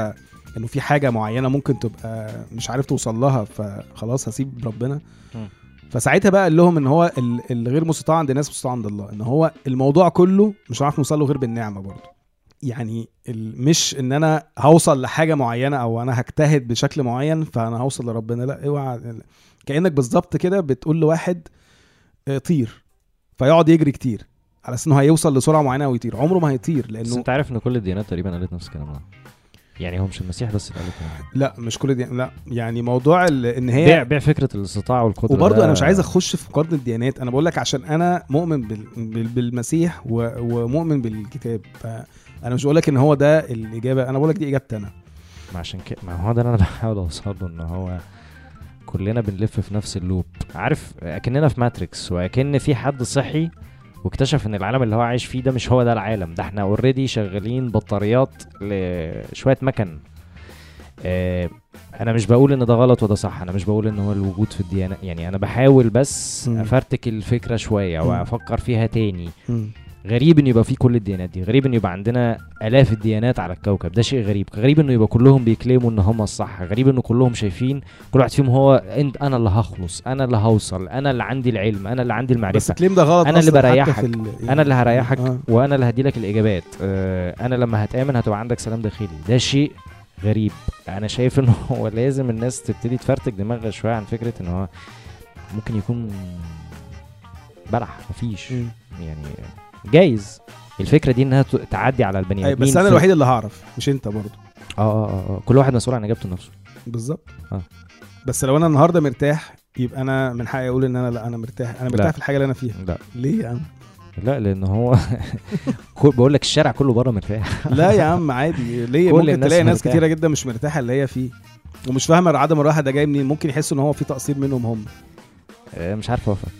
[SPEAKER 1] انه في حاجه معينه ممكن تبقى مش عارف توصل لها فخلاص هسيب ربنا
[SPEAKER 2] مم.
[SPEAKER 1] فساعتها بقى قال لهم ان هو ال- الغير مستطاع عند الناس مستطاع عند الله ان هو الموضوع كله مش هنعرف نوصل له غير بالنعمه برضه يعني ال- مش ان انا هوصل لحاجه معينه او انا هجتهد بشكل معين فانا هوصل لربنا لا اوعى كانك بالظبط كده بتقول لواحد آه، طير فيقعد يجري كتير على اساس انه هيوصل لسرعه معينه ويطير عمره ما هيطير
[SPEAKER 2] بس
[SPEAKER 1] لانه
[SPEAKER 2] انت عارف ان كل الديانات تقريبا قالت نفس الكلام ده يعني هو مش المسيح بس اللي قال الكلام ده.
[SPEAKER 1] لا مش كل دي لا يعني موضوع ال- ان هي
[SPEAKER 2] بيع بيع فكره الاستطاعه والقدره
[SPEAKER 1] وبرضه
[SPEAKER 2] ده-
[SPEAKER 1] انا مش عايز اخش في مقارنه الديانات انا بقول لك عشان انا مؤمن بال... بال... بالمسيح و... ومؤمن بالكتاب فانا مش بقول لك ان هو ده الاجابه انا بقول لك دي اجابتي انا
[SPEAKER 2] ما عشان كده ما هو ده اللي انا بحاول اوصل له ان هو كلنا بنلف في نفس اللوب عارف اكننا في ماتريكس واكن في حد صحي واكتشف ان العالم اللي هو عايش فيه ده مش هو ده العالم ده احنا اوريدي شغالين بطاريات لشويه مكن آه انا مش بقول ان ده غلط وده صح انا مش بقول ان هو الوجود في الديانه يعني انا بحاول بس
[SPEAKER 1] مم.
[SPEAKER 2] افرتك الفكره شويه
[SPEAKER 1] مم.
[SPEAKER 2] وافكر فيها تاني غريب ان يبقى في كل الديانات دي غريب ان يبقى عندنا الاف الديانات على الكوكب ده شيء غريب غريب انه يبقى كلهم بيكلموا ان هم الصح غريب انه كلهم شايفين كل واحد فيهم هو انت انا اللي هخلص انا اللي هوصل انا اللي عندي العلم انا اللي عندي
[SPEAKER 1] بس
[SPEAKER 2] المعرفه
[SPEAKER 1] الكليم ده غلط
[SPEAKER 2] أنا اللي
[SPEAKER 1] أصلاً حتى
[SPEAKER 2] بريحك.
[SPEAKER 1] في ال...
[SPEAKER 2] انا اللي هريحك
[SPEAKER 1] آه.
[SPEAKER 2] وانا اللي هدي لك الاجابات آه، انا لما هتامن هتبقى عندك سلام داخلي ده شيء غريب انا شايف ان هو لازم الناس تبتدي تفرتك دماغها شويه عن فكره ان هو ممكن يكون بلح مفيش
[SPEAKER 1] مم.
[SPEAKER 2] يعني جايز الفكره دي انها ت- تعدي على البني
[SPEAKER 1] أي
[SPEAKER 2] ادمين
[SPEAKER 1] بس انا
[SPEAKER 2] في-
[SPEAKER 1] الوحيد اللي هعرف مش انت برضه
[SPEAKER 2] اه اه اه آه. كل واحد مسؤول عن اجابته لنفسه
[SPEAKER 1] بالظبط
[SPEAKER 2] آه.
[SPEAKER 1] بس لو انا النهارده مرتاح يبقى انا من حقي اقول ان انا لا انا مرتاح انا مرتاح
[SPEAKER 2] لا.
[SPEAKER 1] في الحاجه اللي انا فيها
[SPEAKER 2] لا
[SPEAKER 1] ليه يا عم
[SPEAKER 2] لا لان هو كل- بقول لك الشارع كله بره مرتاح
[SPEAKER 1] لا يا عم عادي ليه
[SPEAKER 2] كل
[SPEAKER 1] ممكن
[SPEAKER 2] الناس
[SPEAKER 1] تلاقي ناس
[SPEAKER 2] مرتاحة.
[SPEAKER 1] كتيره جدا مش مرتاحه اللي هي فيه ومش فاهمه عدم الراحه ده جاي منين ممكن يحسوا ان هو في تقصير منهم هم
[SPEAKER 2] آه، مش عارف اوافق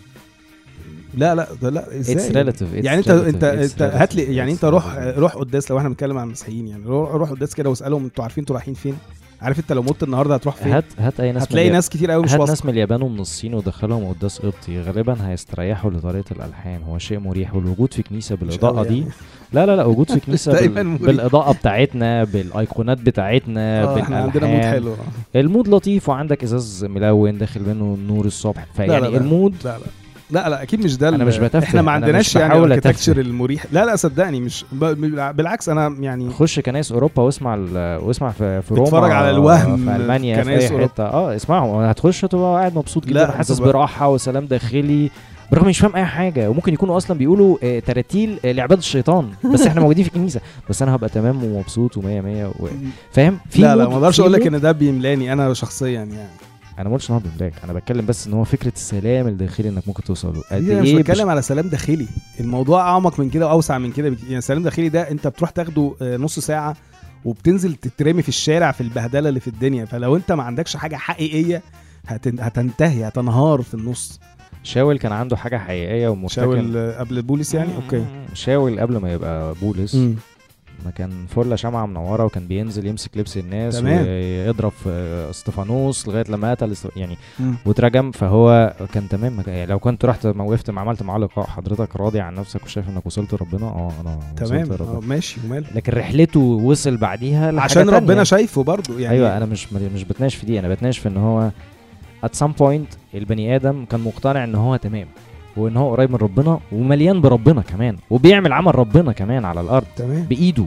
[SPEAKER 1] لا لا ده لا
[SPEAKER 2] اتس
[SPEAKER 1] ازاي
[SPEAKER 2] ريلاتيف
[SPEAKER 1] يعني انت انت انت هات لي يعني انت روح روح قداس لو احنا بنتكلم عن المسيحيين يعني روح روح قداس كده واسالهم انتوا عارفين انتوا رايحين فين عارف انت لو مت النهارده هتروح فين
[SPEAKER 2] هات هات اي ناس
[SPEAKER 1] هتلاقي
[SPEAKER 2] من
[SPEAKER 1] ناس كتير قوي مش
[SPEAKER 2] هات
[SPEAKER 1] واثقه
[SPEAKER 2] ناس من اليابان ومن الصين ودخلهم قداس قبطي غالبا هيستريحوا لطريقه الالحان هو شيء مريح والوجود في كنيسه
[SPEAKER 1] مش
[SPEAKER 2] بالاضاءه
[SPEAKER 1] قوي
[SPEAKER 2] دي
[SPEAKER 1] يعني.
[SPEAKER 2] لا لا لا وجود في كنيسه
[SPEAKER 1] دايماً
[SPEAKER 2] بال...
[SPEAKER 1] مريح.
[SPEAKER 2] بالاضاءه بتاعتنا بالايقونات بتاعتنا
[SPEAKER 1] اه احنا عندنا مود
[SPEAKER 2] بالالحان
[SPEAKER 1] حلو آه.
[SPEAKER 2] المود لطيف وعندك ازاز ملون داخل منه نور الصبح فيعني
[SPEAKER 1] لا، لا.
[SPEAKER 2] المود
[SPEAKER 1] لا لا لا لا اكيد مش ده
[SPEAKER 2] أنا
[SPEAKER 1] ال-
[SPEAKER 2] مش بتفه،
[SPEAKER 1] احنا ما
[SPEAKER 2] أنا
[SPEAKER 1] عندناش
[SPEAKER 2] مش
[SPEAKER 1] يعني
[SPEAKER 2] بحاول
[SPEAKER 1] الاركتكتشر
[SPEAKER 2] أتفه.
[SPEAKER 1] المريح لا لا صدقني مش ب... بالعكس انا يعني
[SPEAKER 2] خش كنايس اوروبا واسمع ال... واسمع في, في روما
[SPEAKER 1] اتفرج على الوهم
[SPEAKER 2] في المانيا في
[SPEAKER 1] كنايس
[SPEAKER 2] اي
[SPEAKER 1] أوروبا.
[SPEAKER 2] حته اه اسمعهم هتخش تبقى قاعد مبسوط
[SPEAKER 1] لا،
[SPEAKER 2] جدا حاسس
[SPEAKER 1] هتبقى-
[SPEAKER 2] براحه وسلام داخلي برغم مش فاهم اي حاجه وممكن يكونوا اصلا بيقولوا آه، تراتيل آه، لعباد الشيطان بس احنا موجودين في الكنيسه بس انا هبقى تمام ومبسوط و100 100 و... فاهم في
[SPEAKER 1] لا لا
[SPEAKER 2] مود-
[SPEAKER 1] ما اقدرش
[SPEAKER 2] في
[SPEAKER 1] اقول لك
[SPEAKER 2] مود-
[SPEAKER 1] ان ده بيملاني انا شخصيا يعني
[SPEAKER 2] انا ما قلتش ان هو بيملاك انا بتكلم بس ان هو فكره السلام الداخلي انك ممكن توصل له قد
[SPEAKER 1] دي انا مش
[SPEAKER 2] ايه
[SPEAKER 1] بتكلم على سلام داخلي الموضوع اعمق من كده واوسع من كده بكتير. يعني سلام داخلي ده انت بتروح تاخده آه، نص ساعه وبتنزل تترمي في الشارع في البهدله اللي في الدنيا فلو انت ما عندكش حاجه حقيقيه هتن... هتنتهي هتنهار في النص
[SPEAKER 2] شاول كان عنده حاجه حقيقيه ومرتكب
[SPEAKER 1] شاول آه، قبل بولس يعني اوكي
[SPEAKER 2] شاول قبل ما يبقى بولس
[SPEAKER 1] مم.
[SPEAKER 2] ما كان فله شمعة منورة وكان بينزل يمسك لبس الناس
[SPEAKER 1] تمام.
[SPEAKER 2] ويضرب في استفانوس لغاية لما قتل است- يعني
[SPEAKER 1] مم.
[SPEAKER 2] واترجم فهو كان تمام ما كان- يعني لو كنت رحت ما وقفت ما عملت معاه لقاء حضرتك راضي عن نفسك وشايف انك وصلت لربنا اه انا
[SPEAKER 1] تمام
[SPEAKER 2] وصلت
[SPEAKER 1] آه،
[SPEAKER 2] لربنا
[SPEAKER 1] ماشي وماله
[SPEAKER 2] لكن رحلته وصل بعديها لحاجة
[SPEAKER 1] عشان
[SPEAKER 2] تانية.
[SPEAKER 1] ربنا شايفه برضو يعني
[SPEAKER 2] ايوه انا مش مش بتناقش في دي انا بتناقش في ان هو at some point البني ادم كان مقتنع ان هو تمام وان هو قريب من ربنا ومليان بربنا كمان وبيعمل عمل ربنا كمان على الارض
[SPEAKER 1] تمام
[SPEAKER 2] بايده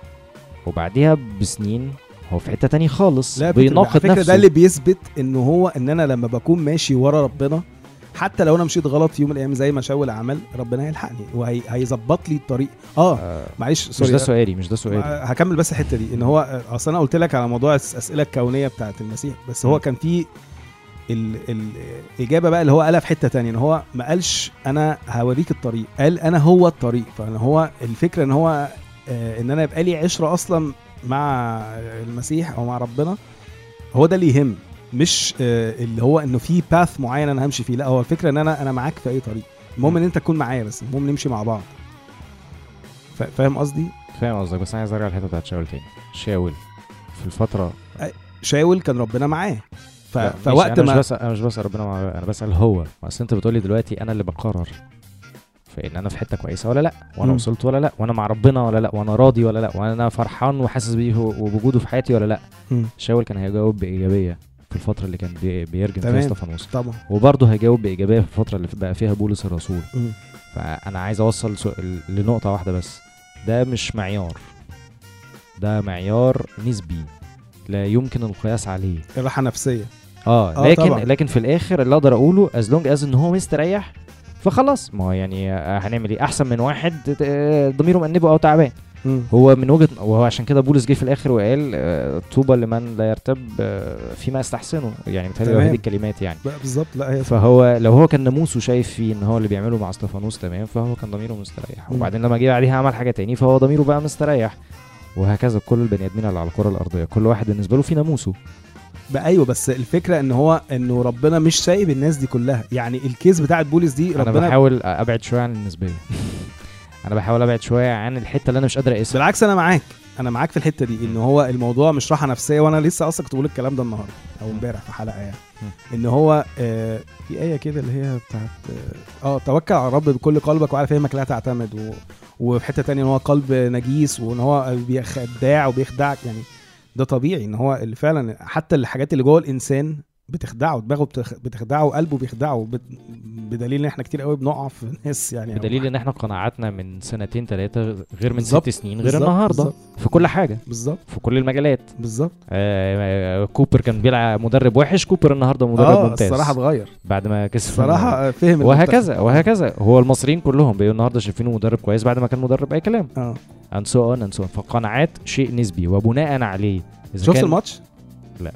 [SPEAKER 2] وبعديها بسنين هو في حته تاني خالص
[SPEAKER 1] لا على
[SPEAKER 2] بيناقض
[SPEAKER 1] فكره
[SPEAKER 2] نفسه
[SPEAKER 1] ده اللي بيثبت ان هو ان انا لما بكون ماشي ورا ربنا حتى لو انا مشيت غلط في يوم من الايام زي ما شاول عمل ربنا هيلحقني وهيظبط لي الطريق اه
[SPEAKER 2] آه
[SPEAKER 1] معلش
[SPEAKER 2] مش
[SPEAKER 1] سوري
[SPEAKER 2] ده سؤالي مش ده سؤالي
[SPEAKER 1] آه، هكمل بس الحته دي ان هو اصل انا قلت لك على موضوع الاسئله الكونيه بتاعت المسيح بس هو
[SPEAKER 2] م.
[SPEAKER 1] كان في ال- ال- الاجابه بقى اللي هو قالها في حته تانية ان هو ما قالش انا هوريك الطريق قال انا هو الطريق فانا هو الفكره ان هو آه، ان انا يبقى لي عشره اصلا مع المسيح او مع ربنا هو ده اللي يهم مش آه، اللي هو انه في باث معين انا همشي فيه لا هو الفكره ان انا انا معاك في اي طريق المهم ان انت تكون معايا بس المهم نمشي مع بعض فا- فاهم قصدي
[SPEAKER 2] فاهم قصدك بس انا عايز ارجع الحته بتاعت شاول تاني شاول في الفتره
[SPEAKER 1] شاول كان ربنا معاه ف...
[SPEAKER 2] لا،
[SPEAKER 1] فوقت
[SPEAKER 2] ماشي، انا
[SPEAKER 1] ما
[SPEAKER 2] مش بسأل انا مش بسال ربنا مع... انا بسال هو اصل انت بتقولي دلوقتي انا اللي بقرر في ان انا في حته كويسه ولا لا وانا
[SPEAKER 1] مم.
[SPEAKER 2] وصلت ولا لا وانا مع ربنا ولا لا وانا راضي ولا لا وانا فرحان وحاسس بيه وبوجوده في حياتي ولا لا
[SPEAKER 1] مم.
[SPEAKER 2] شاول كان هيجاوب بايجابيه في الفتره اللي كان بي- بيرجم فيها
[SPEAKER 1] تمام.
[SPEAKER 2] استفانوس
[SPEAKER 1] طبعا
[SPEAKER 2] وبرضه هيجاوب بايجابيه في الفتره اللي بقى فيها بولس الرسول
[SPEAKER 1] مم.
[SPEAKER 2] فانا عايز اوصل سؤال لنقطه واحده بس ده مش معيار ده معيار نسبي لا يمكن القياس عليه
[SPEAKER 1] الراحه نفسيه
[SPEAKER 2] اه
[SPEAKER 1] آه،
[SPEAKER 2] لكن
[SPEAKER 1] طبعاً.
[SPEAKER 2] لكن في الاخر اللي اقدر اقوله از لونج از ان هو مستريح فخلاص ما هو يعني آه، هنعمل ايه احسن من واحد آه، ضميره مأنبه او تعبان
[SPEAKER 1] مم.
[SPEAKER 2] هو من وجهه وهو عشان كده بولس جه في الاخر وقال آه، طوبى لمن لا يرتب آه، فيما يستحسنه يعني متهيألي
[SPEAKER 1] تمام.
[SPEAKER 2] هذه الكلمات يعني
[SPEAKER 1] بقى بالظبط لا هي
[SPEAKER 2] فهو لو هو كان ناموسه شايف فيه ان هو اللي بيعمله مع استفانوس تمام فهو كان ضميره مستريح
[SPEAKER 1] مم.
[SPEAKER 2] وبعدين لما جه عليها عمل حاجه تاني فهو ضميره بقى مستريح وهكذا كل البني ادمين اللي على الكره الارضيه كل واحد بالنسبه له في ناموسه
[SPEAKER 1] بقى ايوه بس الفكره ان هو انه ربنا مش سايب الناس دي كلها يعني الكيس بتاعت بولس دي
[SPEAKER 2] انا
[SPEAKER 1] ربنا
[SPEAKER 2] بحاول ابعد شويه عن النسبيه انا بحاول ابعد شويه عن الحته اللي انا مش قادر اقيسها
[SPEAKER 1] بالعكس انا معاك انا معاك في الحته دي ان هو الموضوع مش راحه نفسيه وانا لسه اصلا كنت بقول الكلام ده النهارده او امبارح في حلقه يعني ان هو آه في ايه كده اللي هي بتاعت اه, آه توكل على الرب بكل قلبك وعلى فهمك لا تعتمد و وفي حته تانية ان هو قلب نجيس وان هو بيخداع وبيخدعك يعني ده طبيعي ان هو اللي فعلا حتى الحاجات اللي جوه الانسان بتخدعه دماغه بتخ- بتخدعه وقلبه بيخدعه بت- بدليل ان احنا كتير قوي بنقع في ناس يعني أو
[SPEAKER 2] بدليل ان احنا قناعاتنا من سنتين ثلاثه غير من
[SPEAKER 1] بالظبط.
[SPEAKER 2] ست سنين غير
[SPEAKER 1] بالظبط،
[SPEAKER 2] النهارده
[SPEAKER 1] بالظبط.
[SPEAKER 2] في كل حاجه
[SPEAKER 1] بالظبط
[SPEAKER 2] في كل المجالات
[SPEAKER 1] بالظبط
[SPEAKER 2] آه آه، كوبر كان بيلعب مدرب وحش كوبر النهارده مدرب
[SPEAKER 1] اه
[SPEAKER 2] ممتاز
[SPEAKER 1] الصراحه اتغير
[SPEAKER 2] بعد ما كسب
[SPEAKER 1] الصراحه فهم المنتخب.
[SPEAKER 2] وهكذا وهكذا هو المصريين كلهم بقوا النهارده شايفينه مدرب كويس بعد ما كان مدرب اي كلام
[SPEAKER 1] اه
[SPEAKER 2] and so on and so on فالقناعات شيء نسبي وبناء عليه إذا
[SPEAKER 1] شفت
[SPEAKER 2] كان-
[SPEAKER 1] الماتش؟
[SPEAKER 2] لا.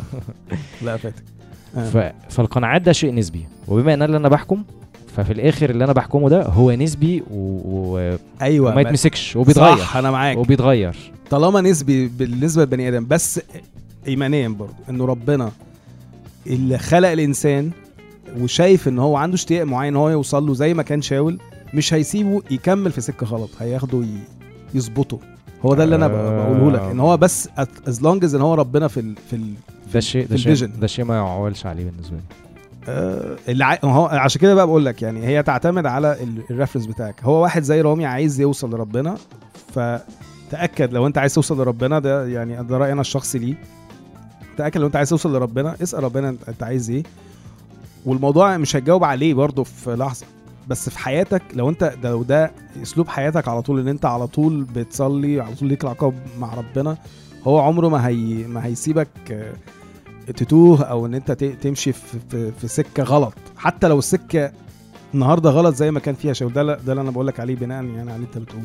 [SPEAKER 1] لا فاتك آه.
[SPEAKER 2] ف... فالقناعات ده شيء نسبي وبما ان أنا اللي انا بحكم ففي الاخر اللي انا بحكمه ده هو نسبي و... و...
[SPEAKER 1] ايوه
[SPEAKER 2] وما
[SPEAKER 1] بس-
[SPEAKER 2] يتمسكش وبيتغير
[SPEAKER 1] صح انا معاك
[SPEAKER 2] وبيتغير
[SPEAKER 1] طالما نسبي بالنسبه للبني ادم بس ايمانيا برضه انه ربنا اللي خلق الانسان وشايف ان هو عنده اشتياق معين ان هو يوصل له زي ما كان شاول مش هيسيبه يكمل في سكه غلط هياخده ي- يظبطه هو ده اللي انا ب-
[SPEAKER 2] آه.
[SPEAKER 1] بقوله لك ان هو بس از لونج از ان هو ربنا في ال في ال
[SPEAKER 2] ده شيء ده
[SPEAKER 1] في
[SPEAKER 2] شيء
[SPEAKER 1] الفيجن.
[SPEAKER 2] ده شيء ما يعولش عليه بالنسبه لي
[SPEAKER 1] آه، اللي عاي... هو عشان كده بقى بقول لك يعني هي تعتمد على ال- الريفرنس بتاعك هو واحد زي رامي عايز يوصل لربنا فتاكد لو انت عايز توصل لربنا ده يعني ده رايي انا الشخصي ليه تاكد لو انت عايز توصل لربنا اسال ربنا انت أنت عايز ايه والموضوع مش هتجاوب عليه برضه في لحظه بس في حياتك لو انت ده لو ده اسلوب حياتك على طول ان انت على طول بتصلي على طول ليك علاقه مع ربنا هو عمره ما هي ما هيسيبك آه، تتوه او ان انت ت- تمشي في, في, في سكه غلط حتى لو السكه النهارده غلط زي ما كان فيها شاول ده ده اللي انا بقول لك عليه بناء يعني على اللي انت بتقول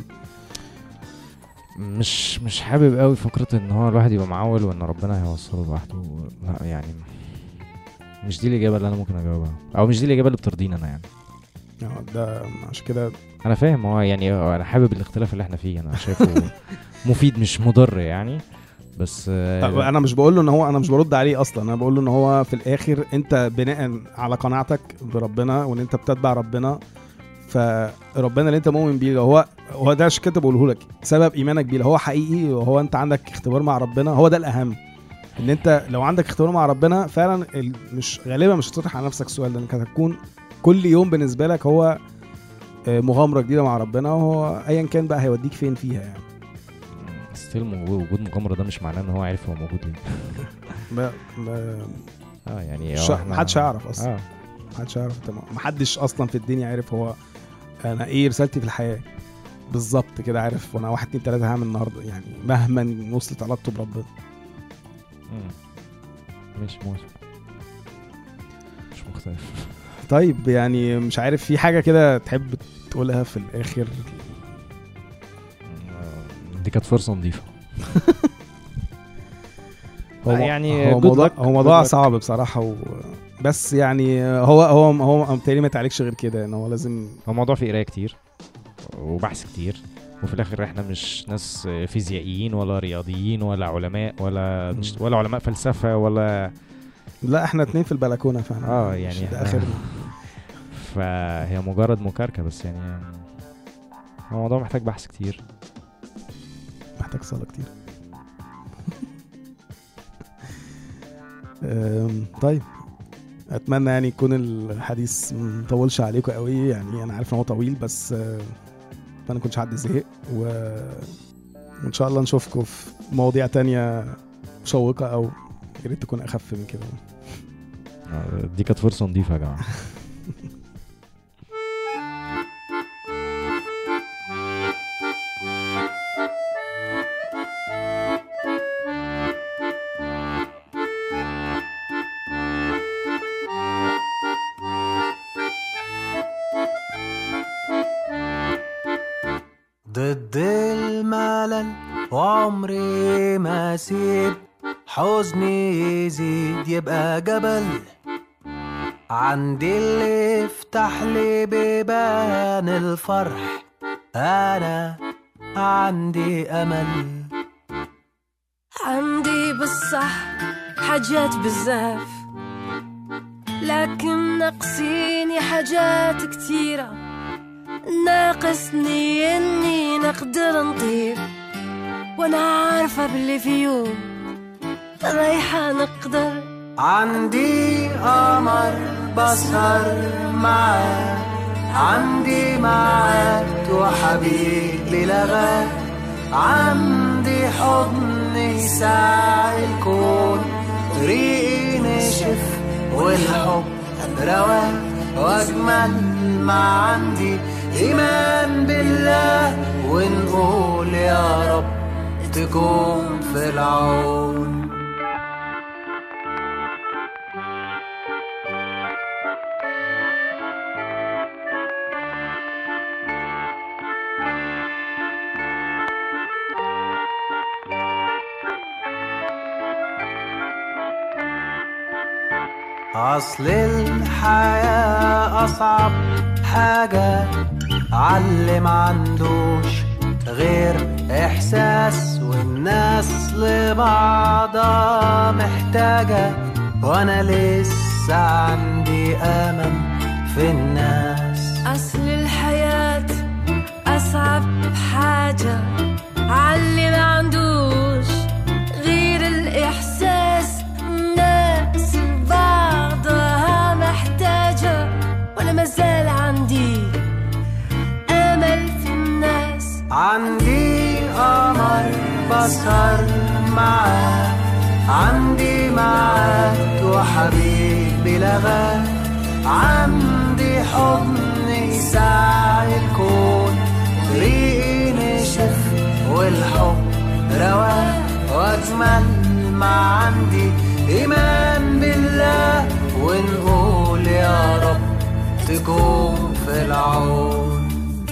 [SPEAKER 2] مش مش حابب قوي فكره ان هو الواحد يبقى معول وان ربنا هيوصله لوحده لا يعني مش دي الاجابه اللي انا ممكن اجاوبها او مش دي الاجابه اللي بترضيني انا يعني
[SPEAKER 1] اه ده عشان كده
[SPEAKER 2] انا فاهم هو يعني هو انا حابب الاختلاف اللي احنا فيه انا شايفه مفيد مش مضر يعني بس آه،
[SPEAKER 1] انا مش بقول له ان هو انا مش برد عليه اصلا انا بقول له ان هو في الاخر انت بناء على قناعتك بربنا وان انت بتتبع ربنا فربنا اللي انت مؤمن بيه لو هو هو ده عشان كده بقوله لك سبب ايمانك بيه لو هو حقيقي وهو انت عندك اختبار مع ربنا هو ده الاهم ان انت لو عندك اختبار مع ربنا فعلا ال- مش غالبا مش هتطرح على نفسك السؤال ده انك هتكون كل يوم بالنسبه لك هو آه، مغامره جديده مع ربنا وهو ايا كان بقى هيوديك فين فيها يعني
[SPEAKER 2] ستيل وجود مغامره ده مش معناه ان هو عارف هو موجود ليه
[SPEAKER 1] ما ما
[SPEAKER 2] اه يعني
[SPEAKER 1] ش-
[SPEAKER 2] هو إحنا-
[SPEAKER 1] محدش هيعرف أصلاً.
[SPEAKER 2] اه
[SPEAKER 1] محدش يعرف انت محدش اصلا في الدنيا عارف هو انا ايه رسالتي في الحياه بالظبط كده عارف وانا واحد اتنين تلاته هعمل النهارده يعني مهما وصلت علاقته بربنا
[SPEAKER 2] مم. مش موافق مش مختلف
[SPEAKER 1] طيب يعني مش عارف في حاجه كده تحب تقولها في الاخر
[SPEAKER 2] آه، دي كانت فرصه نظيفه
[SPEAKER 1] هو
[SPEAKER 2] لا،
[SPEAKER 1] مو-
[SPEAKER 2] يعني
[SPEAKER 1] هو
[SPEAKER 2] good
[SPEAKER 1] موضوع
[SPEAKER 2] luck،
[SPEAKER 1] هو موضوع
[SPEAKER 2] good luck.
[SPEAKER 1] صعب بصراحه و... بس يعني هو هو هو بالتالي ما يتعالجش غير كده ان هو لازم
[SPEAKER 2] هو الموضوع فيه قرايه كتير وبحث كتير وفي الاخر احنا مش ناس فيزيائيين ولا رياضيين ولا علماء ولا
[SPEAKER 1] مم.
[SPEAKER 2] مش ولا علماء فلسفه ولا
[SPEAKER 1] لا احنا اتنين في البلكونه فاحنا
[SPEAKER 2] اه
[SPEAKER 1] مش
[SPEAKER 2] يعني
[SPEAKER 1] ده
[SPEAKER 2] إحنا-
[SPEAKER 1] اخرنا
[SPEAKER 2] فهي مجرد مكاركه بس يعني هو الموضوع محتاج بحث كتير
[SPEAKER 1] محتاج صلاة كتير أم، طيب اتمنى يعني يكون الحديث مطولش عليكم قوي يعني انا عارف ان هو طويل بس آه، ما كنتش حد زهق و... وان شاء الله نشوفكم في مواضيع تانية مشوقة او يا ريت تكون اخف من كده
[SPEAKER 2] آه، دي كانت فرصه نضيفه يا جماعه
[SPEAKER 3] ضد الملل وعمري ما اسيب حزني يزيد يبقى جبل عندي اللي يفتح لي بيبان الفرح انا عندي امل
[SPEAKER 4] عندي بالصح حاجات بزاف لكن ناقصيني حاجات كتيرة ناقصني اني نقدر نطير وانا عارفة باللي في يوم رايحة نقدر
[SPEAKER 3] عندي قمر بسهر معاه عندي معاد وحبيبي لغاه عندي حضن يساعي الكون ريقي نشف والحب رواه واجمل ما عندي ايمان بالله ونقول يا رب تكون في العون أصل الحياة أصعب حاجة علي ما عندوش غير إحساس والناس لبعضها محتاجة وأنا لسه عندي أمل في الناس
[SPEAKER 4] أصل الحياة أصعب حاجة عاللي ما عندوش غير الإحساس الناس بعضها محتاجة وأنا مازال عندي أمل في الناس
[SPEAKER 3] عندي قمر بسهر معاه عندي معاد وحبيبي لغاه عندي حضن يساعي الكون ريقي نشف والحب رواه واجمل ما عندي ايمان بالله ونقول يا رب تكون في العون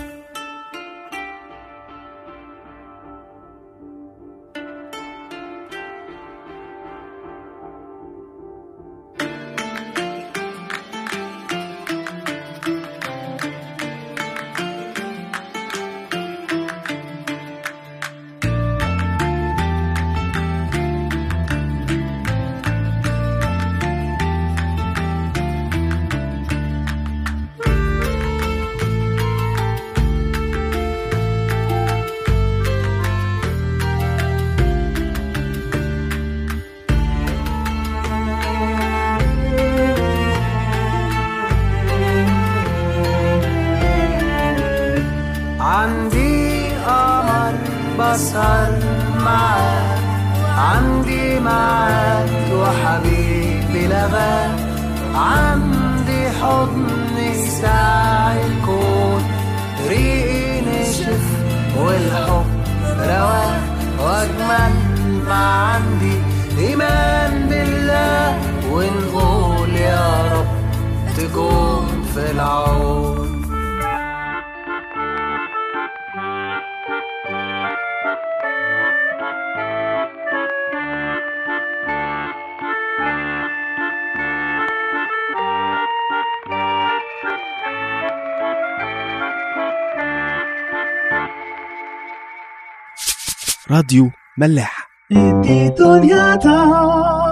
[SPEAKER 3] عندي قمر بسهر معاه عندي معاد وحبيبي لغاه عندي حضن يساعي الكون ريقي نشف والحب رواه واجمل ما عندي ايمان بالله ونقول يا رب تكون في العون
[SPEAKER 5] راديو ملاح
[SPEAKER 3] دي دنيا